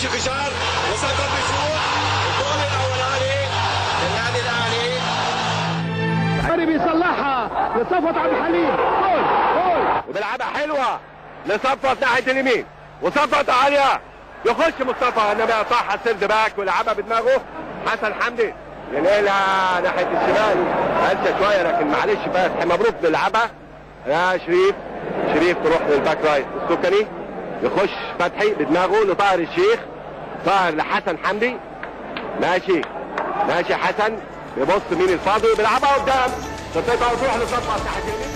ماشي فشار وسقط بشوط الجول الاولاني للنادي الاهلي علي بيصلحها لصفوت عبد الحليم جول جول وبيلعبها حلوه لصفوت ناحيه اليمين وصفوت عاليه يخش مصطفى انما صح السيرد باك ويلعبها بدماغه حسن حمدي ينقلها ناحيه الشمال هزه شويه لكن معلش بس مبروك بيلعبها يا شريف شريف تروح للباك رايت السكني يخش فتحي بدماغه لطاهر الشيخ طاهر لحسن حمدي ماشي ماشي حسن يبص مين الفاضي بيلعبها قدام تتقطع وتروح لصفوت ناحيه اليمين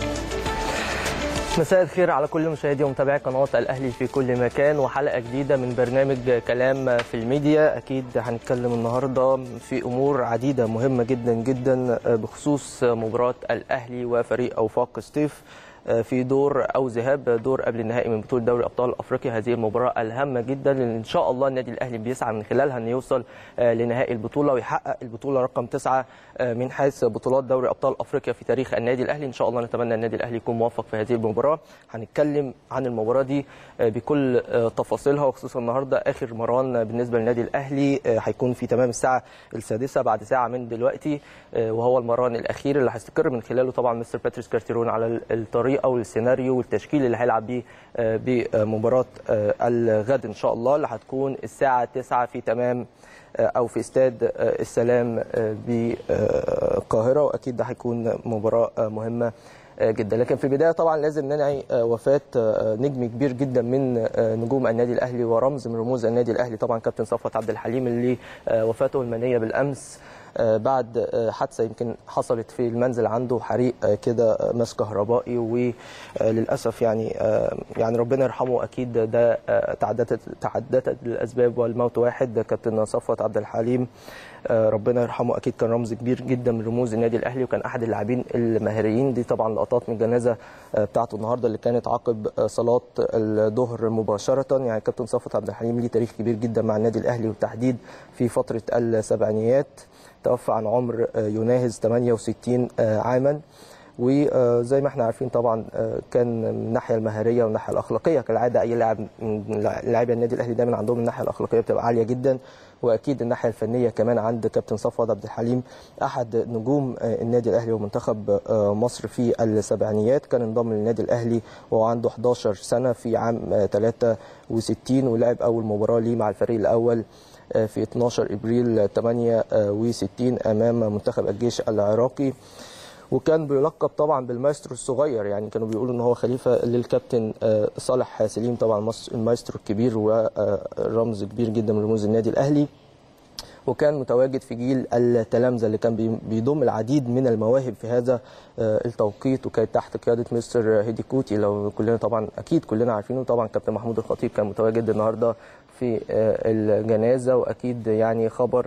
مساء الخير على كل مشاهدي ومتابعي قناة الأهلي في كل مكان وحلقة جديدة من برنامج كلام في الميديا أكيد هنتكلم النهاردة في أمور عديدة مهمة جدا جدا بخصوص مباراة الأهلي وفريق أوفاق ستيف في دور او ذهاب دور قبل النهائي من بطوله دوري ابطال افريقيا هذه المباراه الهامه جدا اللي ان شاء الله النادي الاهلي بيسعى من خلالها انه يوصل لنهائي البطوله ويحقق البطوله رقم تسعه من حيث بطولات دوري ابطال افريقيا في تاريخ النادي الاهلي ان شاء الله نتمنى النادي الاهلي يكون موفق في هذه المباراه هنتكلم عن المباراه دي بكل تفاصيلها وخصوصا النهارده اخر مران بالنسبه للنادي الاهلي هيكون في تمام الساعه السادسه بعد ساعه من دلوقتي وهو المران الاخير اللي هيستقر من خلاله طبعا مستر باتريس كارتيرون على الطريقه والسيناريو والتشكيل اللي هيلعب بيه بمباراه الغد ان شاء الله اللي هتكون الساعه 9 في تمام او في استاد السلام بالقاهره واكيد ده هيكون مباراه مهمه جدا لكن في البدايه طبعا لازم ننعي وفاه نجم كبير جدا من نجوم النادي الاهلي ورمز من رموز النادي الاهلي طبعا كابتن صفوت عبد الحليم اللي وفاته المنيه بالامس بعد حادثه يمكن حصلت في المنزل عنده حريق كده ماس كهربائي وللاسف يعني يعني ربنا يرحمه اكيد ده تعددت تعددت الاسباب والموت واحد كابتن صفوت عبد الحليم ربنا يرحمه اكيد كان رمز كبير جدا من رموز النادي الاهلي وكان احد اللاعبين الماهرين دي طبعا لقطات من الجنازه بتاعته النهارده اللي كانت عقب صلاه الظهر مباشره يعني كابتن صفوت عبد الحليم ليه تاريخ كبير جدا مع النادي الاهلي وبالتحديد في فتره السبعينيات توفى عن عمر يناهز 68 عاما وزي ما احنا عارفين طبعا كان من الناحيه المهاريه والناحيه الاخلاقيه كالعاده اي لاعب من لاعبي النادي الاهلي دايما عندهم الناحيه الاخلاقيه بتبقى عاليه جدا واكيد الناحيه الفنيه كمان عند كابتن صفوت عبد الحليم احد نجوم النادي الاهلي ومنتخب مصر في السبعينيات كان انضم للنادي الاهلي وهو عنده 11 سنه في عام 63 ولعب اول مباراه ليه مع الفريق الاول في 12 ابريل 68 امام منتخب الجيش العراقي وكان بيلقب طبعا بالمايسترو الصغير يعني كانوا بيقولوا ان هو خليفه للكابتن صالح سليم طبعا المايسترو الكبير ورمز كبير جدا من رموز النادي الاهلي وكان متواجد في جيل التلامذه اللي كان بيضم العديد من المواهب في هذا التوقيت وكانت تحت قياده مستر هيدي كوتي لو كلنا طبعا اكيد كلنا عارفينه طبعا كابتن محمود الخطيب كان متواجد النهارده في الجنازه واكيد يعني خبر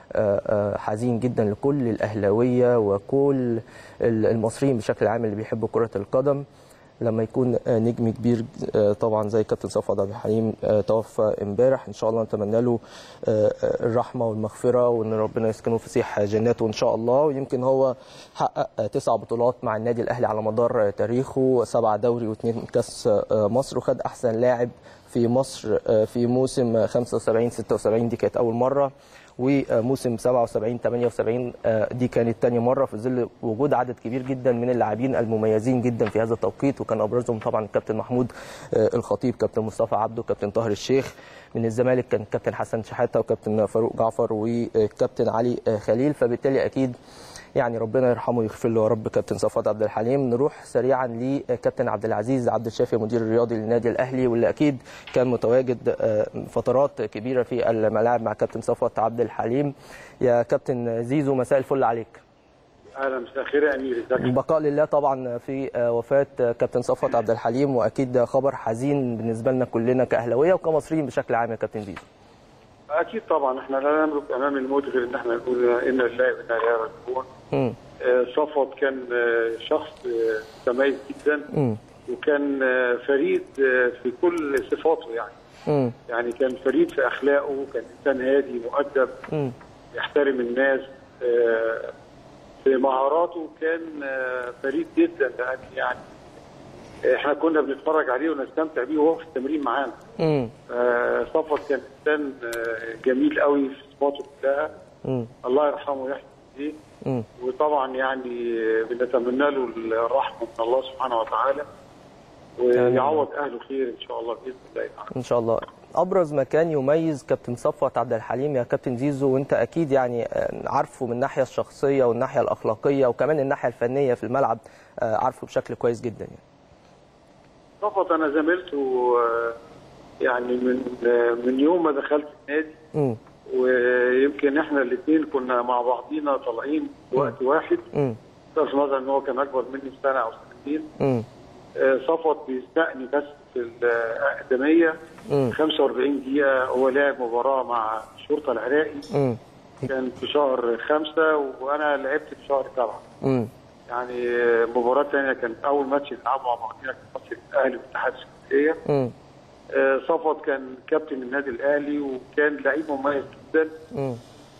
حزين جدا لكل الاهلاويه وكل المصريين بشكل عام اللي بيحبوا كره القدم لما يكون نجم كبير طبعا زي كابتن صفوت عبد الحليم توفى امبارح ان شاء الله نتمنى له الرحمه والمغفره وان ربنا يسكنه في فسيح جناته ان شاء الله ويمكن هو حقق تسع بطولات مع النادي الاهلي على مدار تاريخه سبعه دوري واثنين كاس مصر وخد احسن لاعب في مصر في موسم 75 76 دي كانت اول مره وموسم 77 78 دي كانت ثاني مره في ظل وجود عدد كبير جدا من اللاعبين المميزين جدا في هذا التوقيت وكان ابرزهم طبعا الكابتن محمود الخطيب كابتن مصطفى عبده كابتن طاهر الشيخ من الزمالك كان كابتن حسن شحاته وكابتن فاروق جعفر وكابتن علي خليل فبالتالي اكيد يعني ربنا يرحمه ويغفر له يا رب كابتن صفوت عبد الحليم نروح سريعا لكابتن عبد العزيز عبد الشافي مدير الرياضي للنادي الاهلي واللي اكيد كان متواجد فترات كبيره في الملاعب مع كابتن صفوت عبد الحليم يا كابتن زيزو مساء الفل عليك اهلا مساء الخير يا امير ازيك البقاء لله طبعا في وفاه كابتن صفوت عبد الحليم واكيد خبر حزين بالنسبه لنا كلنا كاهلاويه وكمصريين بشكل عام يا كابتن زيزو اكيد طبعا احنا لا نملك امام الموت غير ان احنا نقول ان لله وانا اليه راجعون صفوت كان شخص متميز جدا مم. وكان فريد في كل صفاته يعني مم. يعني كان فريد في اخلاقه كان انسان هادي مؤدب مم. يحترم الناس في مهاراته كان فريد جدا لان يعني احنا كنا بنتفرج عليه ونستمتع بيه وهو في التمرين معانا امم آه، صفوت كان انسان آه، جميل قوي في صفاته كلها امم الله يرحمه ويحسن اليه امم وطبعا يعني آه، بنتمنى له الرحمه من الله سبحانه وتعالى ويعوض اهله خير ان شاء الله باذن الله تعالى ان شاء الله ابرز مكان يميز كابتن صفوت عبد الحليم يا كابتن زيزو وانت اكيد يعني آه، عارفه من الناحيه الشخصيه والناحيه الاخلاقيه وكمان الناحيه الفنيه في الملعب آه، عارفه بشكل كويس جدا يعني صفوت انا زميلته آه، يعني من آه، من يوم ما دخلت النادي امم ويمكن احنا الاثنين كنا مع بعضينا طالعين في وقت واحد امم بصرف النظر ان هو كان اكبر مني بسنه او سنتين امم آه، صفوت بيسبقني بس في الاقدميه مم. 45 دقيقه هو لعب مباراه مع الشرطه العراقي امم كان في شهر خمسة وانا لعبت في شهر سبعة امم يعني آه، مباراه ثانيه كانت اول ماتش نلعبه مع بعضينا كان ماتش الاهلي والاتحاد السعوديه امم آه، صفوت كان كابتن النادي الاهلي وكان لعيب مميز جدا امم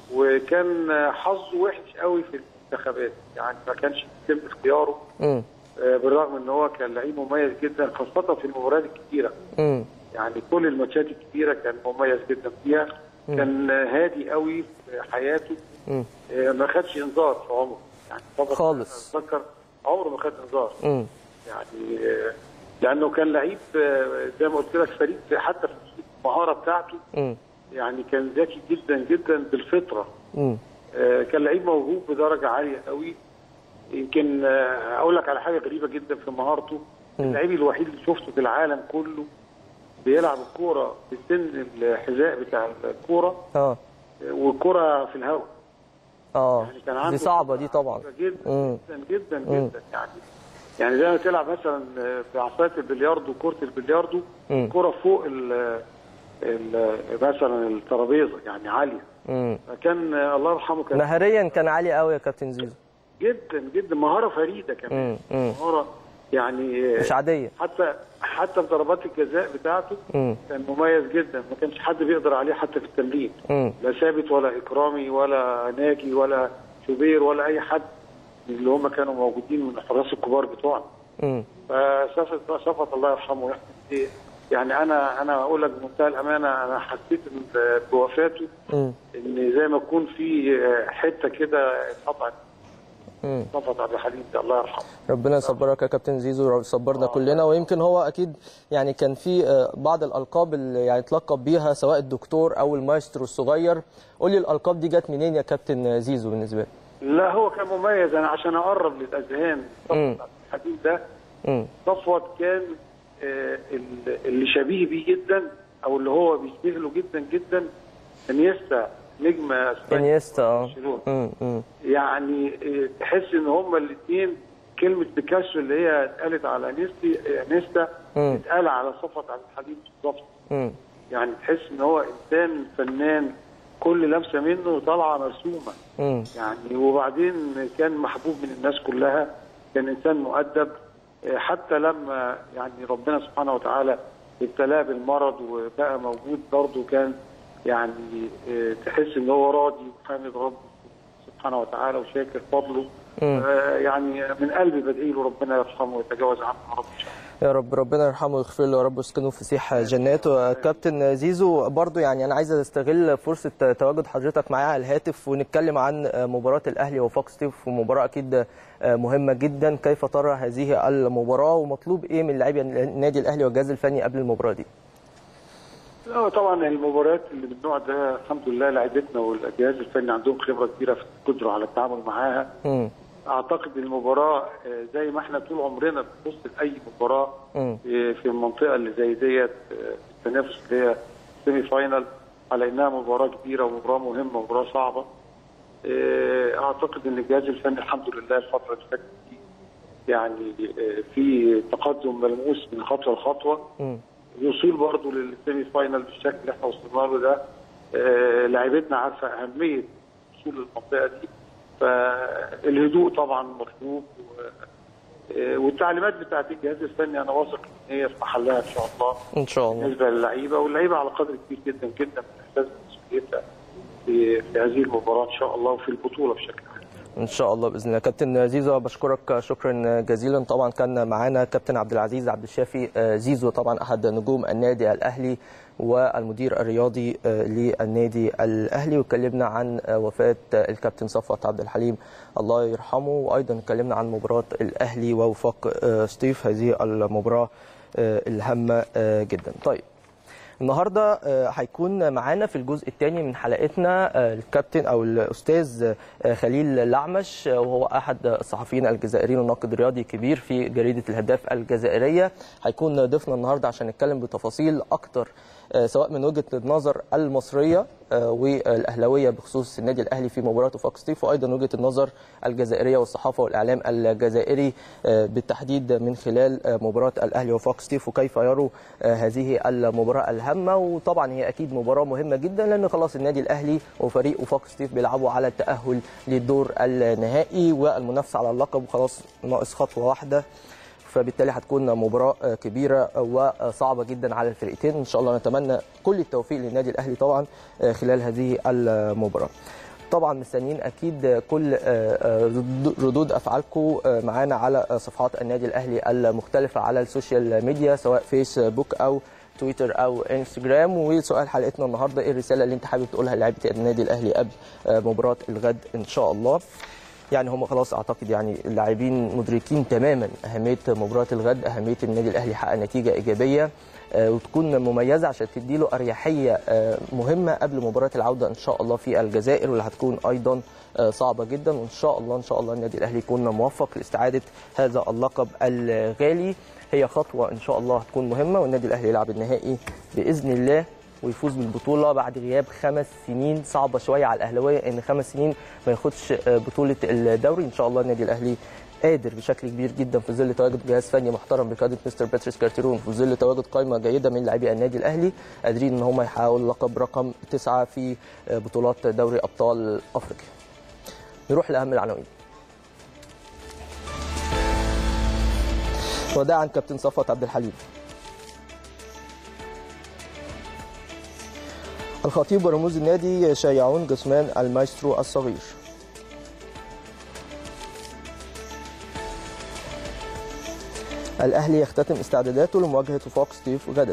وكان آه، حظه وحش قوي في الانتخابات يعني ما كانش يتم اختياره امم آه، بالرغم ان هو كان لعيب مميز جدا خاصه في المباريات الكبيره امم يعني كل الماتشات الكبيره كان مميز جدا فيها كان آه، هادي قوي في حياته امم آه، ما خدش انذار في عمره يعني طبعا خالص. اتذكر عمره ما خد انذار امم يعني آه، لانه كان لعيب آه، زي ما قلت لك فريق حتى في المهاره بتاعته امم يعني كان ذكي جدا جدا بالفطره امم آه، كان لعيب موهوب بدرجه عاليه قوي يمكن آه، اقول لك على حاجه غريبه جدا في مهارته اللعيب الوحيد اللي شفته في العالم كله بيلعب الكوره بسن الحذاء بتاع الكوره اه آه، والكوره في الهواء اه يعني كان عنده دي صعبه دي طبعا قدرة جدا مم. جدا جدا جدا يعني يعني زي ما تلعب مثلا في عصايه البلياردو كره البلياردو مم. كره فوق ال ال- مثلا الترابيزه يعني عاليه امم فكان آه، الله يرحمه كان مهريا كان عالي قوي يا كابتن زيزو جدا جدا مهاره فريده كمان امم امم مهاره يعني مش عاديه حتى حتى في ضربات الجزاء بتاعته امم كان مميز جدا ما كانش حد بيقدر عليه حتى في التمرين امم لا ثابت ولا اكرامي ولا ناجي ولا شوبير ولا اي حد من اللي هم كانوا موجودين من الحراس الكبار بتوعنا امم فصفت صفت الله يرحمه ويحسن إليه. يعني انا انا اقول لك بمنتهى الامانه انا حسيت إن بوفاته امم ان زي ما يكون في حته كده اتقطعت امم صفت عبد الحليم ده الله يرحمه ربنا يصبرك يا كابتن زيزو ويصبرنا كلنا ويمكن هو اكيد يعني كان في آه، بعض الالقاب اللي يعني اتلقب بيها سواء الدكتور او المايسترو الصغير قول لي الالقاب دي جت منين يا كابتن زيزو بالنسبه لك لا هو كان مميز انا عشان اقرب للاذهان مم. صفوت عبد الحليم ده امم صفوت كان آه، ال- اللي شبيه بيه جدا او اللي هو بيشبه له جدا جدا انيستا نجم اسبانيا انيستا اه برشلونة. امم امم يعني آه، تحس ان هما الاثنين كلمه بيكاسو اللي هي اتقالت على انيستي انيستا مم. اتقال على صفوت عبد الحليم بالظبط امم يعني تحس ان هو انسان فنان كل لمسه منه طالعه مرسومه امم يعني وبعدين كان محبوب من الناس كلها كان انسان مؤدب آه، حتى لما يعني ربنا سبحانه وتعالى ابتلاه بالمرض وبقى موجود برضه كان يعني آه، تحس ان هو راضي وحامد ربه سبحانه وتعالى وشاكر فضله مم. آه، يعني من قلبي بدعي له ربنا يرحمه ويتجاوز عنه يا رب ان شاء الله يا رب ربنا يرحمه ويغفر له يا رب ويسكنه في فسيح جناته كابتن زيزو برضو يعني انا عايز استغل فرصه تواجد حضرتك معايا على الهاتف ونتكلم عن مباراه الاهلي وفاق ستيف ومباراه اكيد مهمه جدا كيف ترى هذه المباراه ومطلوب ايه من لاعبي النادي الاهلي والجهاز الفني قبل المباراه دي لا طبعا المباريات اللي من النوع ده الحمد لله لعيبتنا والجهاز الفني عندهم خبره كبيره في القدره على التعامل معاها امم اعتقد المباراه آه، زي ما احنا طول عمرنا بنبص لاي مباراه مم. في في المنطقه اللي زي ديت آه، في التنافس اللي هي سيمي فاينال على انها مباراه كبيره ومباراه مهمه ومباراه صعبه آه، اعتقد ان الجهاز الفني الحمد لله الفتره اللي فاتت دي يعني آه، في تقدم ملموس من خطوه لخطوه امم الوصول برضه للسيمي فاينال بالشكل اللي احنا وصلنا له ده آه، لعيبتنا عارفه اهميه الوصول للمنطقه دي فالهدوء طبعا مطلوب و- آه، والتعليمات بتاعت الجهاز الفني انا واثق ان هي في محلها ان شاء الله ان شاء الله بالنسبه للعيبه واللعيبه على قدر كبير جدا جدا من احساس مسؤوليتها في في هذه المباراه ان شاء الله وفي البطوله بشكل عام ان شاء الله باذن الله كابتن زيزو بشكرك شكرا جزيلا طبعا كان معانا كابتن عبد العزيز عبد الشافي زيزو طبعا احد نجوم النادي الاهلي والمدير الرياضي للنادي الاهلي واتكلمنا عن وفاه الكابتن صفوت عبد الحليم الله يرحمه وايضا اتكلمنا عن مباراه الاهلي ووفاق ستيف هذه المباراه الهامه جدا طيب النهارده آه، هيكون معانا في الجزء الثاني من حلقتنا آه، الكابتن او الاستاذ آه، خليل الأعمش آه، وهو احد الصحفيين الجزائريين وناقد رياضي كبير في جريده الهداف الجزائريه هيكون ضيفنا النهارده عشان نتكلم بتفاصيل اكتر آه، سواء من وجهه النظر المصريه آه، والاهلاويه بخصوص النادي الاهلي في مباراه وفاق ستيف وايضا وجهه النظر الجزائريه والصحافه والاعلام الجزائري آه، بالتحديد من خلال آه، مباراه الاهلي وفاق ستيف وكيف يروا آه، هذه المباراه الهامه وطبعا هي اكيد مباراه مهمه جدا لان خلاص النادي الاهلي وفريق وفاق ستيف بيلعبوا على التاهل للدور النهائي والمنافسه على اللقب وخلاص ناقص خطوه واحده فبالتالي هتكون مباراة كبيرة وصعبة جدا على الفرقتين إن شاء الله نتمنى كل التوفيق للنادي الأهلي طبعا خلال هذه المباراة طبعا مستنيين اكيد كل ردود افعالكم معانا على صفحات النادي الاهلي المختلفه على السوشيال ميديا سواء فيسبوك او تويتر او انستجرام وسؤال حلقتنا النهارده ايه الرساله اللي انت حابب تقولها للاعيبه النادي الاهلي قبل مباراه الغد ان شاء الله يعني هم خلاص اعتقد يعني اللاعبين مدركين تماما اهميه مباراه الغد اهميه النادي الاهلي يحقق نتيجه ايجابيه آه، وتكون مميزه عشان تدي له اريحيه آه، مهمه قبل مباراه العوده ان شاء الله في الجزائر واللي هتكون ايضا آه، صعبه جدا وان شاء الله ان شاء الله النادي الاهلي يكون موفق لاستعاده هذا اللقب الغالي هي خطوه ان شاء الله هتكون مهمه والنادي الاهلي يلعب النهائي باذن الله ويفوز بالبطوله بعد غياب خمس سنين صعبه شويه على الاهلاويه ان خمس سنين ما ياخدش بطوله الدوري ان شاء الله النادي الاهلي قادر بشكل كبير جدا في ظل تواجد جهاز فني محترم بقياده مستر باتريس كارتيرون في ظل تواجد قائمه جيده من لاعبي النادي الاهلي قادرين ان هم يحققوا اللقب رقم تسعه في بطولات دوري ابطال افريقيا. نروح لاهم العناوين. وداعا كابتن صفوت عبد الحليم. الخطيب ورموز النادي شايعون جثمان المايسترو الصغير الأهلي يختتم استعداداته لمواجهة وفاق ستيف غدا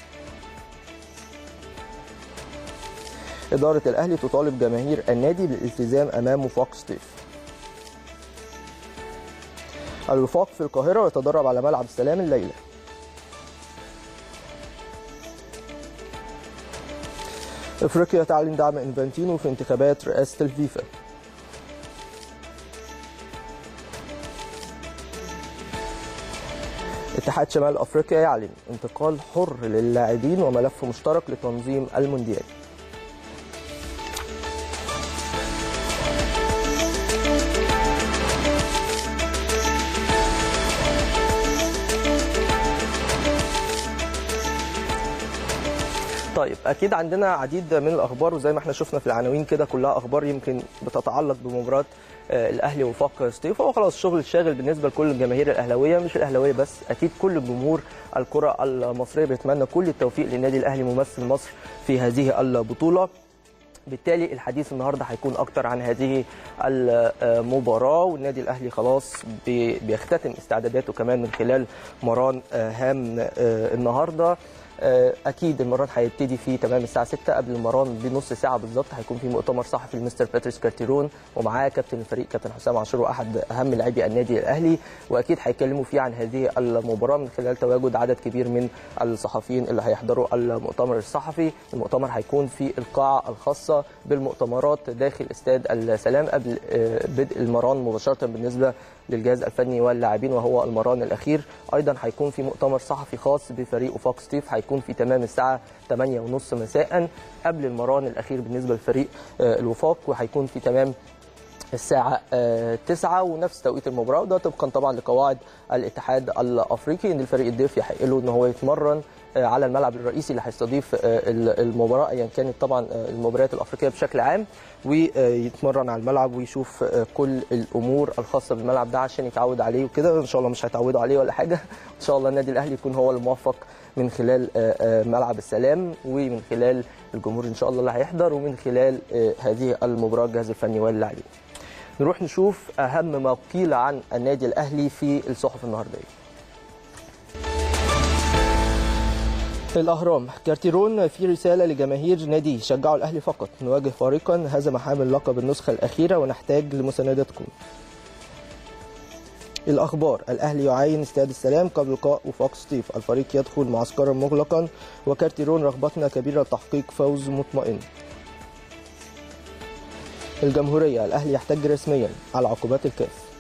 إدارة الأهلي تطالب جماهير النادي بالالتزام أمام وفاق ستيف الوفاق في القاهرة ويتدرب على ملعب السلام الليلة افريقيا تعلن دعم انفانتينو في انتخابات رئاسه الفيفا اتحاد شمال افريقيا يعلن انتقال حر للاعبين وملف مشترك لتنظيم المونديال طيب اكيد عندنا عديد من الاخبار وزي ما احنا شفنا في العناوين كده كلها اخبار يمكن بتتعلق بمباراه آه، الاهلي وفاق ستيف هو خلاص الشغل الشاغل بالنسبه لكل الجماهير الاهلاويه مش الاهلاويه بس اكيد كل جمهور الكره المصريه بيتمنى كل التوفيق للنادي الاهلي ممثل مصر في هذه البطوله بالتالي الحديث النهارده هيكون اكتر عن هذه المباراه والنادي الاهلي خلاص بي- بيختتم استعداداته كمان من خلال مران آه، هام آه، النهارده آه، اكيد المران هيبتدي في تمام الساعه 6 قبل المران بنص ساعه بالظبط هيكون في مؤتمر صحفي لمستر باتريس كارتيرون ومعاه كابتن الفريق كابتن حسام عاشور واحد اهم لاعبي النادي الاهلي واكيد هيتكلموا فيه عن هذه المباراه من خلال تواجد عدد كبير من الصحفيين اللي هيحضروا المؤتمر الصحفي المؤتمر هيكون في القاعه الخاصه بالمؤتمرات داخل استاد السلام قبل آه، بدء المران مباشره بالنسبه للجهاز الفني واللاعبين وهو المران الاخير ايضا هيكون في مؤتمر صحفي خاص بفريق وفاق ستيف هيكون في تمام الساعه 8:30 مساء قبل المران الاخير بالنسبه لفريق آه، الوفاق وهيكون في تمام الساعة آه، 9 ونفس توقيت المباراة وده طبقا طبعا لقواعد الاتحاد الافريقي ان الفريق الضيف يحق له ان هو يتمرن آه، على الملعب الرئيسي اللي هيستضيف آه، ال- المباراة ايا كانت طبعا آه، المباريات الافريقية بشكل عام ويتمرن على الملعب ويشوف آه، كل الامور الخاصة بالملعب ده عشان يتعود عليه وكده ان شاء الله مش هيتعودوا عليه ولا حاجة ان شاء الله النادي الاهلي يكون هو الموفق من خلال آه، آه، ملعب السلام ومن خلال الجمهور ان شاء الله اللي هيحضر ومن خلال آه، هذه المباراة الجهاز الفني واللاعبين نروح نشوف اهم ما قيل عن النادي الاهلي في الصحف النهارده الأهرام كارتيرون في رسالة لجماهير ناديه شجعوا الأهلي فقط نواجه فريقا هزم حامل لقب النسخة الأخيرة ونحتاج لمساندتكم الأخبار الأهلي يعاين استاد السلام قبل لقاء وفاق سطيف الفريق يدخل معسكرا مغلقا وكارتيرون رغبتنا كبيرة لتحقيق فوز مطمئن الجمهورية الأهلي يحتج رسميا على عقوبات الكاف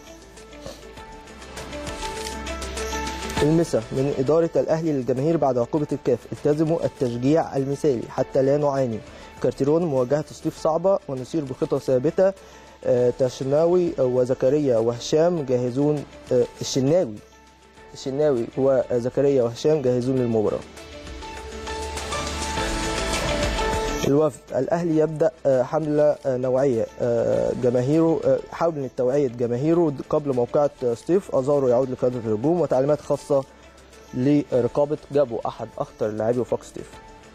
المسا من إدارة الأهلي للجماهير بعد عقوبة الكاف التزموا التشجيع المثالي حتى لا نعاني كارتيرون مواجهة تصنيف صعبة ونسير بخطة ثابتة آه، تشناوي وزكريا وهشام جاهزون آه، الشناوي الشناوي وزكريا وهشام جاهزون للمباراة الوفد الاهلي يبدا آه، حمله آه، نوعيه آه، جماهيره آه، حمله توعيه جماهيره قبل موقعه آه، ستيف ازارو يعود لقياده الهجوم وتعليمات خاصه لرقابه جابو احد اخطر لاعبي وفاق ستيف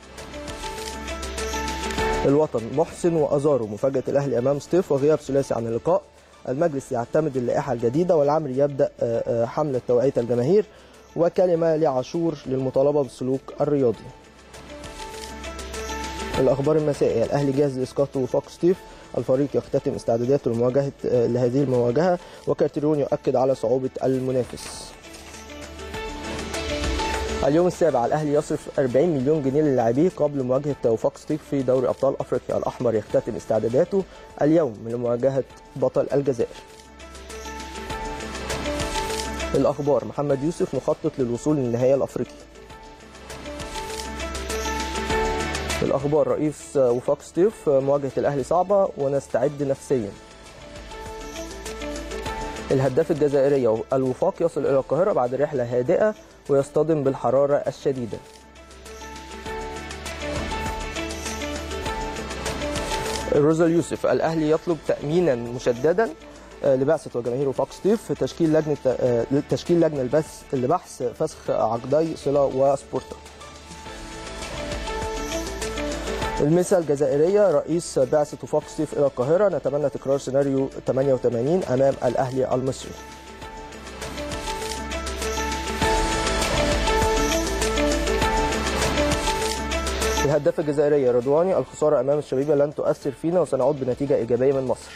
الوطن محسن وازارو مفاجاه الاهلي امام ستيف وغياب ثلاثي عن اللقاء المجلس يعتمد اللائحه الجديده والعمري يبدا آه، آه، حمله توعيه الجماهير وكلمه لعاشور للمطالبه بالسلوك الرياضي الاخبار المسائيه الاهلي جاهز لاسقاط وفاق ستيف الفريق يختتم استعداداته لمواجهه آه، لهذه المواجهه وكارتيرون يؤكد على صعوبه المنافس اليوم السابع الاهلي يصرف 40 مليون جنيه للاعبيه قبل مواجهه وفاق ستيف في دوري ابطال افريقيا الاحمر يختتم استعداداته اليوم لمواجهه بطل الجزائر الاخبار محمد يوسف مخطط للوصول للنهائي الافريقي الأخبار رئيس وفاق ستيف مواجهة الأهلي صعبة ونستعد نفسيا الهداف الجزائرية الوفاق يصل إلى القاهرة بعد رحلة هادئة ويصطدم بالحرارة الشديدة الرزل يوسف الأهلي يطلب تأمينا مشددا آه، لبعثة وجماهير وفاق ستيف في تشكيل لجنة آه، تشكيل لجنة البث لبحث فسخ عقدي صلة وسبورتا المسا الجزائرية رئيس بعثة وفاق ستيف إلى القاهرة نتمنى تكرار سيناريو 88 أمام الأهلي المصري الهداف الجزائرية رضواني الخسارة أمام الشبيبة لن تؤثر فينا وسنعود بنتيجة إيجابية من مصر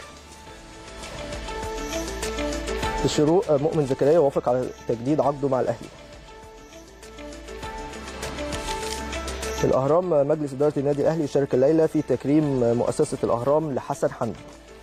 الشروق مؤمن زكريا وافق على تجديد عقده مع الأهلي الأهرام مجلس إدارة النادي الأهلي يشارك الليلة في تكريم مؤسسة الأهرام لحسن حمدي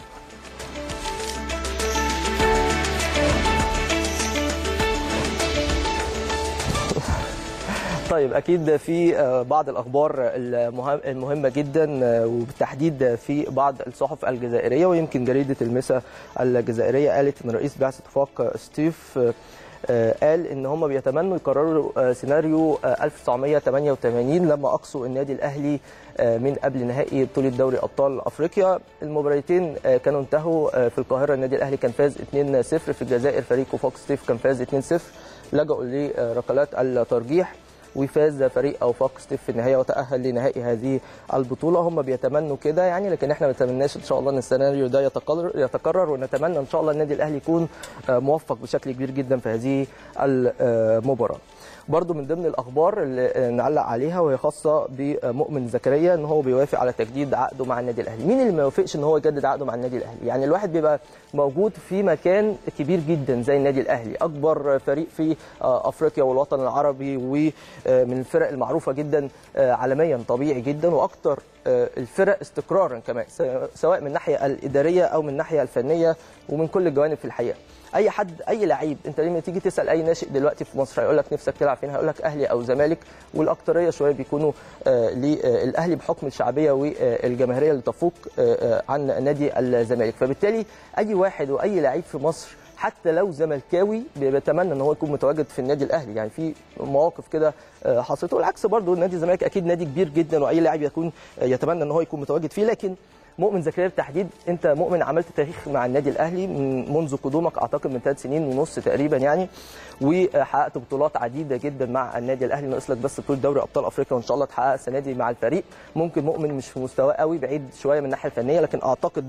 طيب اكيد في آه، بعض الاخبار المهم- المهمه جدا آه، وبالتحديد في بعض الصحف الجزائريه ويمكن جريده المسا الجزائريه قالت ان رئيس بعثه وفاق ستيف آه، آه، قال ان هم بيتمنوا يكرروا آه، سيناريو آه، 1988 لما اقصوا النادي الاهلي آه، من قبل نهائي بطوله دوري ابطال افريقيا المباراتين آه، كانوا انتهوا آه، في القاهره النادي الاهلي كان فاز 2-0 في الجزائر فريق وفاق ستيف كان فاز 2-0 لجأوا لركلات الترجيح وفاز فريق اوفاق ستيف في النهايه وتاهل لنهائي هذه البطوله هم بيتمنوا كده يعني لكن احنا ما نتمناش ان شاء الله ان السيناريو ده يتكرر يتكرر ونتمنى ان شاء الله النادي الاهلي يكون آه، موفق بشكل كبير جدا في هذه المباراه برضو من ضمن الاخبار اللي نعلق عليها وهي خاصه بمؤمن زكريا ان هو بيوافق على تجديد عقده مع النادي الاهلي مين اللي ما يوافقش ان هو يجدد عقده مع النادي الاهلي يعني الواحد بيبقى موجود في مكان كبير جدا زي النادي الاهلي اكبر فريق في آه، افريقيا والوطن العربي ومن الفرق المعروفه جدا آه، عالميا طبيعي جدا واكتر آه، الفرق استقرارا كمان س- سواء من الناحيه الاداريه او من الناحيه الفنيه ومن كل الجوانب في الحقيقه اي حد اي لعيب انت لما تيجي تسال اي ناشئ دلوقتي في مصر هيقول لك نفسك تلعب فين هيقول لك اهلي او زمالك والاكتريه شويه بيكونوا آه، للاهلي بحكم الشعبيه والجماهيريه اللي تفوق آه، آه، عن نادي الزمالك فبالتالي اي واحد واي لعيب في مصر حتى لو زملكاوي بيتمنى ان هو يكون متواجد في النادي الاهلي يعني في مواقف كده آه، حصلت والعكس برضو نادي الزمالك اكيد نادي كبير جدا واي لاعب يكون آه، يتمنى ان هو يكون متواجد فيه لكن مؤمن زكريا بالتحديد انت مؤمن عملت تاريخ مع النادي الاهلي من منذ قدومك اعتقد من ثلاث سنين ونص تقريبا يعني وحققت بطولات عديده جدا مع النادي الاهلي ناقص لك بس بطوله دوري ابطال افريقيا وان شاء الله تحققها السنه دي مع الفريق ممكن مؤمن مش في مستواه قوي بعيد شويه من الناحيه الفنيه لكن اعتقد بعد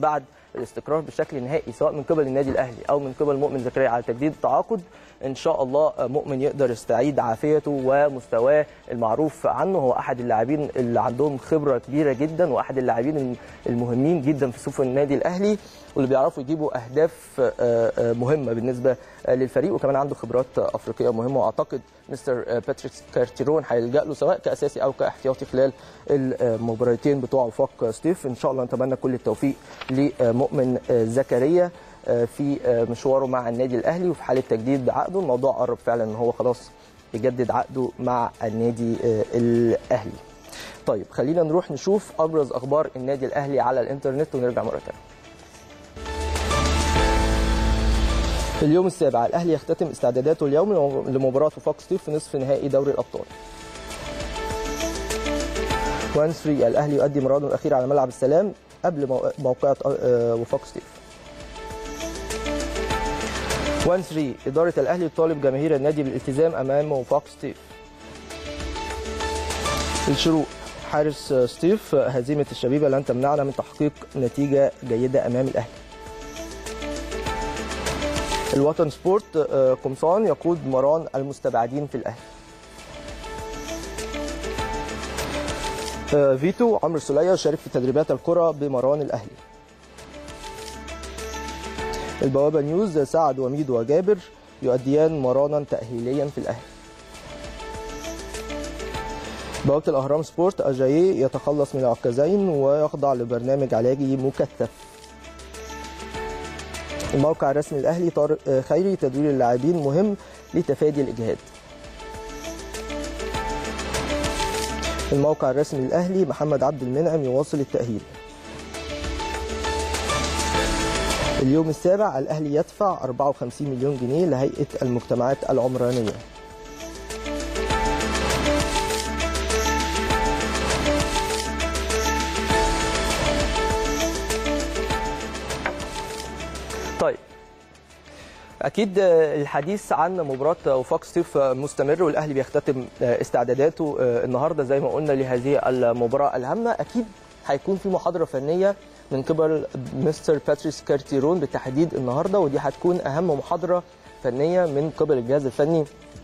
الاستقرار بشكل نهائي سواء من قبل النادي الاهلي او من قبل مؤمن زكريا على تجديد التعاقد ان شاء الله مؤمن يقدر يستعيد عافيته ومستواه المعروف عنه هو احد اللاعبين اللي عندهم خبره كبيره جدا واحد اللاعبين المهمين جدا في صفوف النادي الاهلي واللي بيعرفوا يجيبوا اهداف آه، آه، مهمه بالنسبه آه، للفريق وكمان عنده خبرات افريقيه مهمه واعتقد مستر آه، باتريك كارتيرون هيلجا له سواء كاساسي او كاحتياطي خلال المباراتين بتوع وفاق ستيف ان شاء الله نتمنى كل التوفيق لمؤمن آه، زكريا آه، في آه، مشواره مع النادي الاهلي وفي حاله تجديد عقده الموضوع قرب فعلا ان هو خلاص يجدد عقده مع النادي آه، الاهلي طيب خلينا نروح نشوف ابرز اخبار النادي الاهلي على الانترنت ونرجع مره ثانيه في اليوم السابع الاهلي يختتم استعداداته اليوم لمباراه وفاق ستيف في نصف نهائي دوري الابطال 1 3 الاهلي يؤدي مراده الاخير على ملعب السلام قبل مو- موقعة آه، وفاق ستيف 1 3 إدارة الأهلي تطالب جماهير النادي بالالتزام أمام وفاق ستيف الشروق حارس آه، ستيف آه، هزيمة الشبيبة لن تمنعنا من تحقيق نتيجة جيدة أمام الأهلي الوطن سبورت آه، قمصان يقود مران المستبعدين في الأهلي آه، فيتو عمرو السولية يشارك في تدريبات الكرة بمران الأهلي البوابة نيوز سعد وميد وجابر يؤديان مرانا تأهيليا في الأهلي بوابة الأهرام سبورت أجاييه يتخلص من العكازين ويخضع لبرنامج علاجي مكثف الموقع الرسمي الأهلي طارق آه، خيري تدوير اللاعبين مهم لتفادي الإجهاد الموقع الرسمي الأهلي محمد عبد المنعم يواصل التأهيل اليوم السابع الأهلي يدفع 54 مليون جنيه لهيئة المجتمعات العمرانية طيب اكيد الحديث عن مباراه وفاق ستيف مستمر والاهلي بيختتم استعداداته النهارده زي ما قلنا لهذه المباراه الهامه اكيد هيكون في محاضره فنيه من قبل مستر باتريس كارتيرون بالتحديد النهارده ودي هتكون اهم محاضره فنيه من قبل الجهاز الفني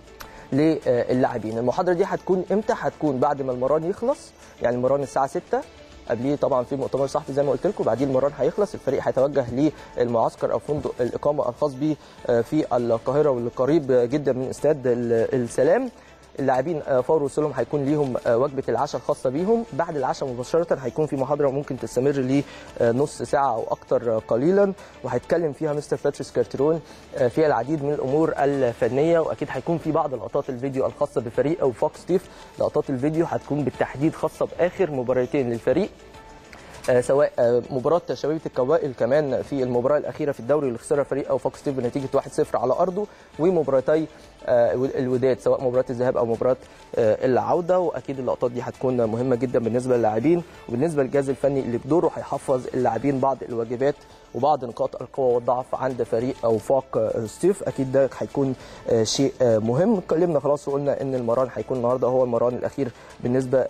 للاعبين المحاضره دي هتكون امتى هتكون بعد ما المران يخلص يعني المران الساعه 6 قبليه طبعا في مؤتمر صحفي زي ما قلت لكم بعدين المران هيخلص الفريق هيتوجه للمعسكر او فندق الاقامه الخاص به في القاهره واللي قريب جدا من استاد السلام اللاعبين فور وصولهم هيكون ليهم وجبه العشاء الخاصه بيهم بعد العشاء مباشره هيكون في محاضره ممكن تستمر لنص ساعه او اكثر قليلا وهيتكلم فيها مستر باتريس كارترون فيها العديد من الامور الفنيه واكيد هيكون في بعض لقطات الفيديو الخاصه بفريق او فوكس ستيف لقطات الفيديو هتكون بالتحديد خاصه باخر مباراتين للفريق آه سواء آه مباراة شبيبة الكوائل كمان في المباراة الأخيرة في الدوري اللي خسرها فريق أو فوكس ستيف بنتيجة 1-0 على أرضه ومباراتي آه الوداد سواء مباراة الذهاب أو مباراة العودة وأكيد اللقطات دي هتكون مهمة جدا بالنسبة للاعبين وبالنسبة للجهاز الفني اللي بدوره هيحفظ اللاعبين بعض الواجبات وبعض نقاط القوة والضعف عند فريق أو فاق ستيف أكيد ده هيكون شيء مهم اتكلمنا خلاص وقلنا إن المران هيكون النهارده هو المران الأخير بالنسبة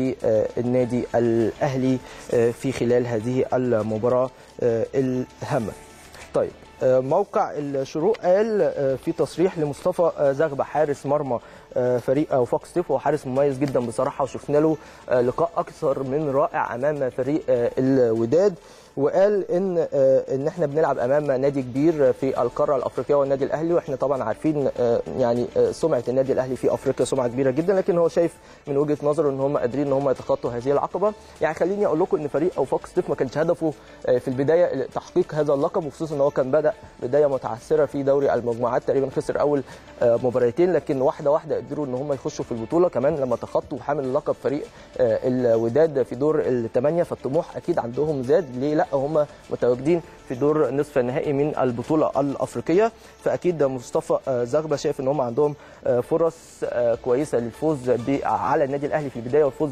للنادي الأهلي في خلال هذه المباراة الهامة. طيب موقع الشروق قال في تصريح لمصطفى زغبة حارس مرمى فريق او فوكس ستيف هو حارس مميز جدا بصراحه وشفنا له لقاء اكثر من رائع امام فريق الوداد وقال ان ان احنا بنلعب امام نادي كبير في القاره الافريقيه والنادي الاهلي واحنا طبعا عارفين يعني سمعه النادي الاهلي في افريقيا سمعه كبيره جدا لكن هو شايف من وجهه نظره ان هم قادرين ان هم يتخطوا هذه العقبه يعني خليني اقول لكم ان فريق او فوكس ستيف ما كانش هدفه في البدايه تحقيق هذا اللقب وخصوصا ان هو كان بدا بدايه متعثره في دوري المجموعات تقريبا خسر اول مباراتين لكن واحده واحده قدروا ان هم يخشوا في البطوله كمان لما تخطوا حامل اللقب فريق الوداد في دور الثمانيه فالطموح اكيد عندهم زاد ليه لا هم متواجدين في دور نصف النهائي من البطوله الافريقيه فاكيد مصطفى زغبه شايف ان هم عندهم فرص كويسه للفوز على النادي الاهلي في البدايه والفوز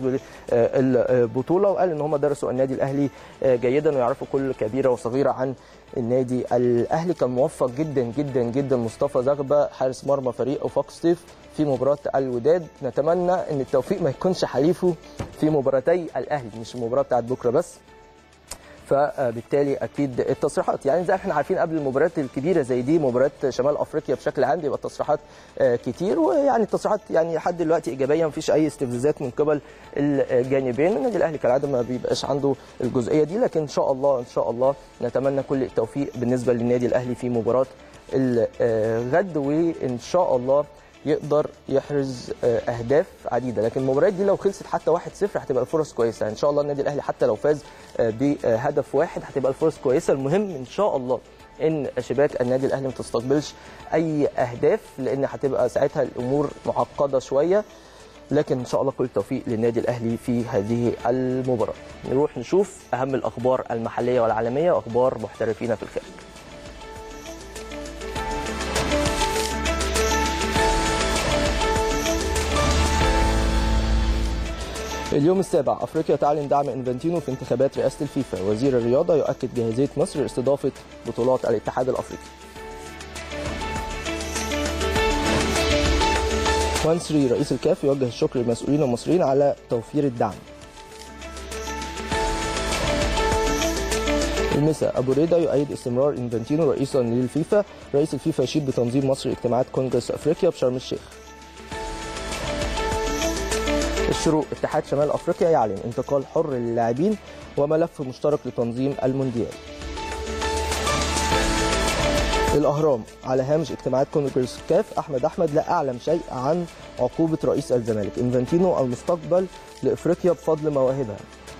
بالبطوله وقال ان هم درسوا النادي الاهلي جيدا ويعرفوا كل كبيره وصغيره عن النادي الاهلي كان موفق جدا جدا جدا مصطفى زغبه حارس مرمى فريق فوكس ستيف في مباراه الوداد نتمنى ان التوفيق ما يكونش حليفه في مباراتي الاهلي مش المباراه بتاعت بكره بس فبالتالي اكيد التصريحات يعني زي ما احنا عارفين قبل المباريات الكبيره زي دي مباريات شمال افريقيا بشكل عام بيبقى التصريحات آه، كتير ويعني التصريحات يعني لحد دلوقتي ايجابيه مفيش اي استفزازات من قبل الجانبين النادي الاهلي كالعاده ما بيبقاش عنده الجزئيه دي لكن ان شاء الله ان شاء الله نتمنى كل التوفيق بالنسبه للنادي الاهلي في مباراه الغد وان شاء الله يقدر يحرز آه، اهداف عديده لكن المباريات دي لو خلصت حتى 1-0 هتبقى الفرص كويسه ان شاء الله النادي الاهلي حتى لو فاز آه، بهدف واحد هتبقى الفرص كويسه المهم ان شاء الله ان شباك النادي الاهلي ما تستقبلش اي اهداف لان هتبقى ساعتها الامور معقده شويه لكن ان شاء الله كل التوفيق للنادي الاهلي في هذه المباراه نروح نشوف اهم الاخبار المحليه والعالميه واخبار محترفين في الخارج اليوم السابع افريقيا تعلن دعم انفانتينو في انتخابات رئاسه الفيفا وزير الرياضه يؤكد جاهزيه مصر لاستضافه بطولات الاتحاد الافريقي وانسري رئيس الكاف يوجه الشكر للمسؤولين المصريين على توفير الدعم المساء ابو ريدا يؤيد استمرار انفانتينو رئيسا للفيفا رئيس الفيفا يشيد بتنظيم مصر اجتماعات كونغرس افريقيا بشرم الشيخ الشروق اتحاد شمال افريقيا يعلن انتقال حر للاعبين وملف مشترك لتنظيم المونديال الاهرام على هامش اجتماعات كونغرس كاف احمد احمد لا اعلم شيء عن عقوبه رئيس الزمالك انفانتينو المستقبل لافريقيا بفضل مواهبها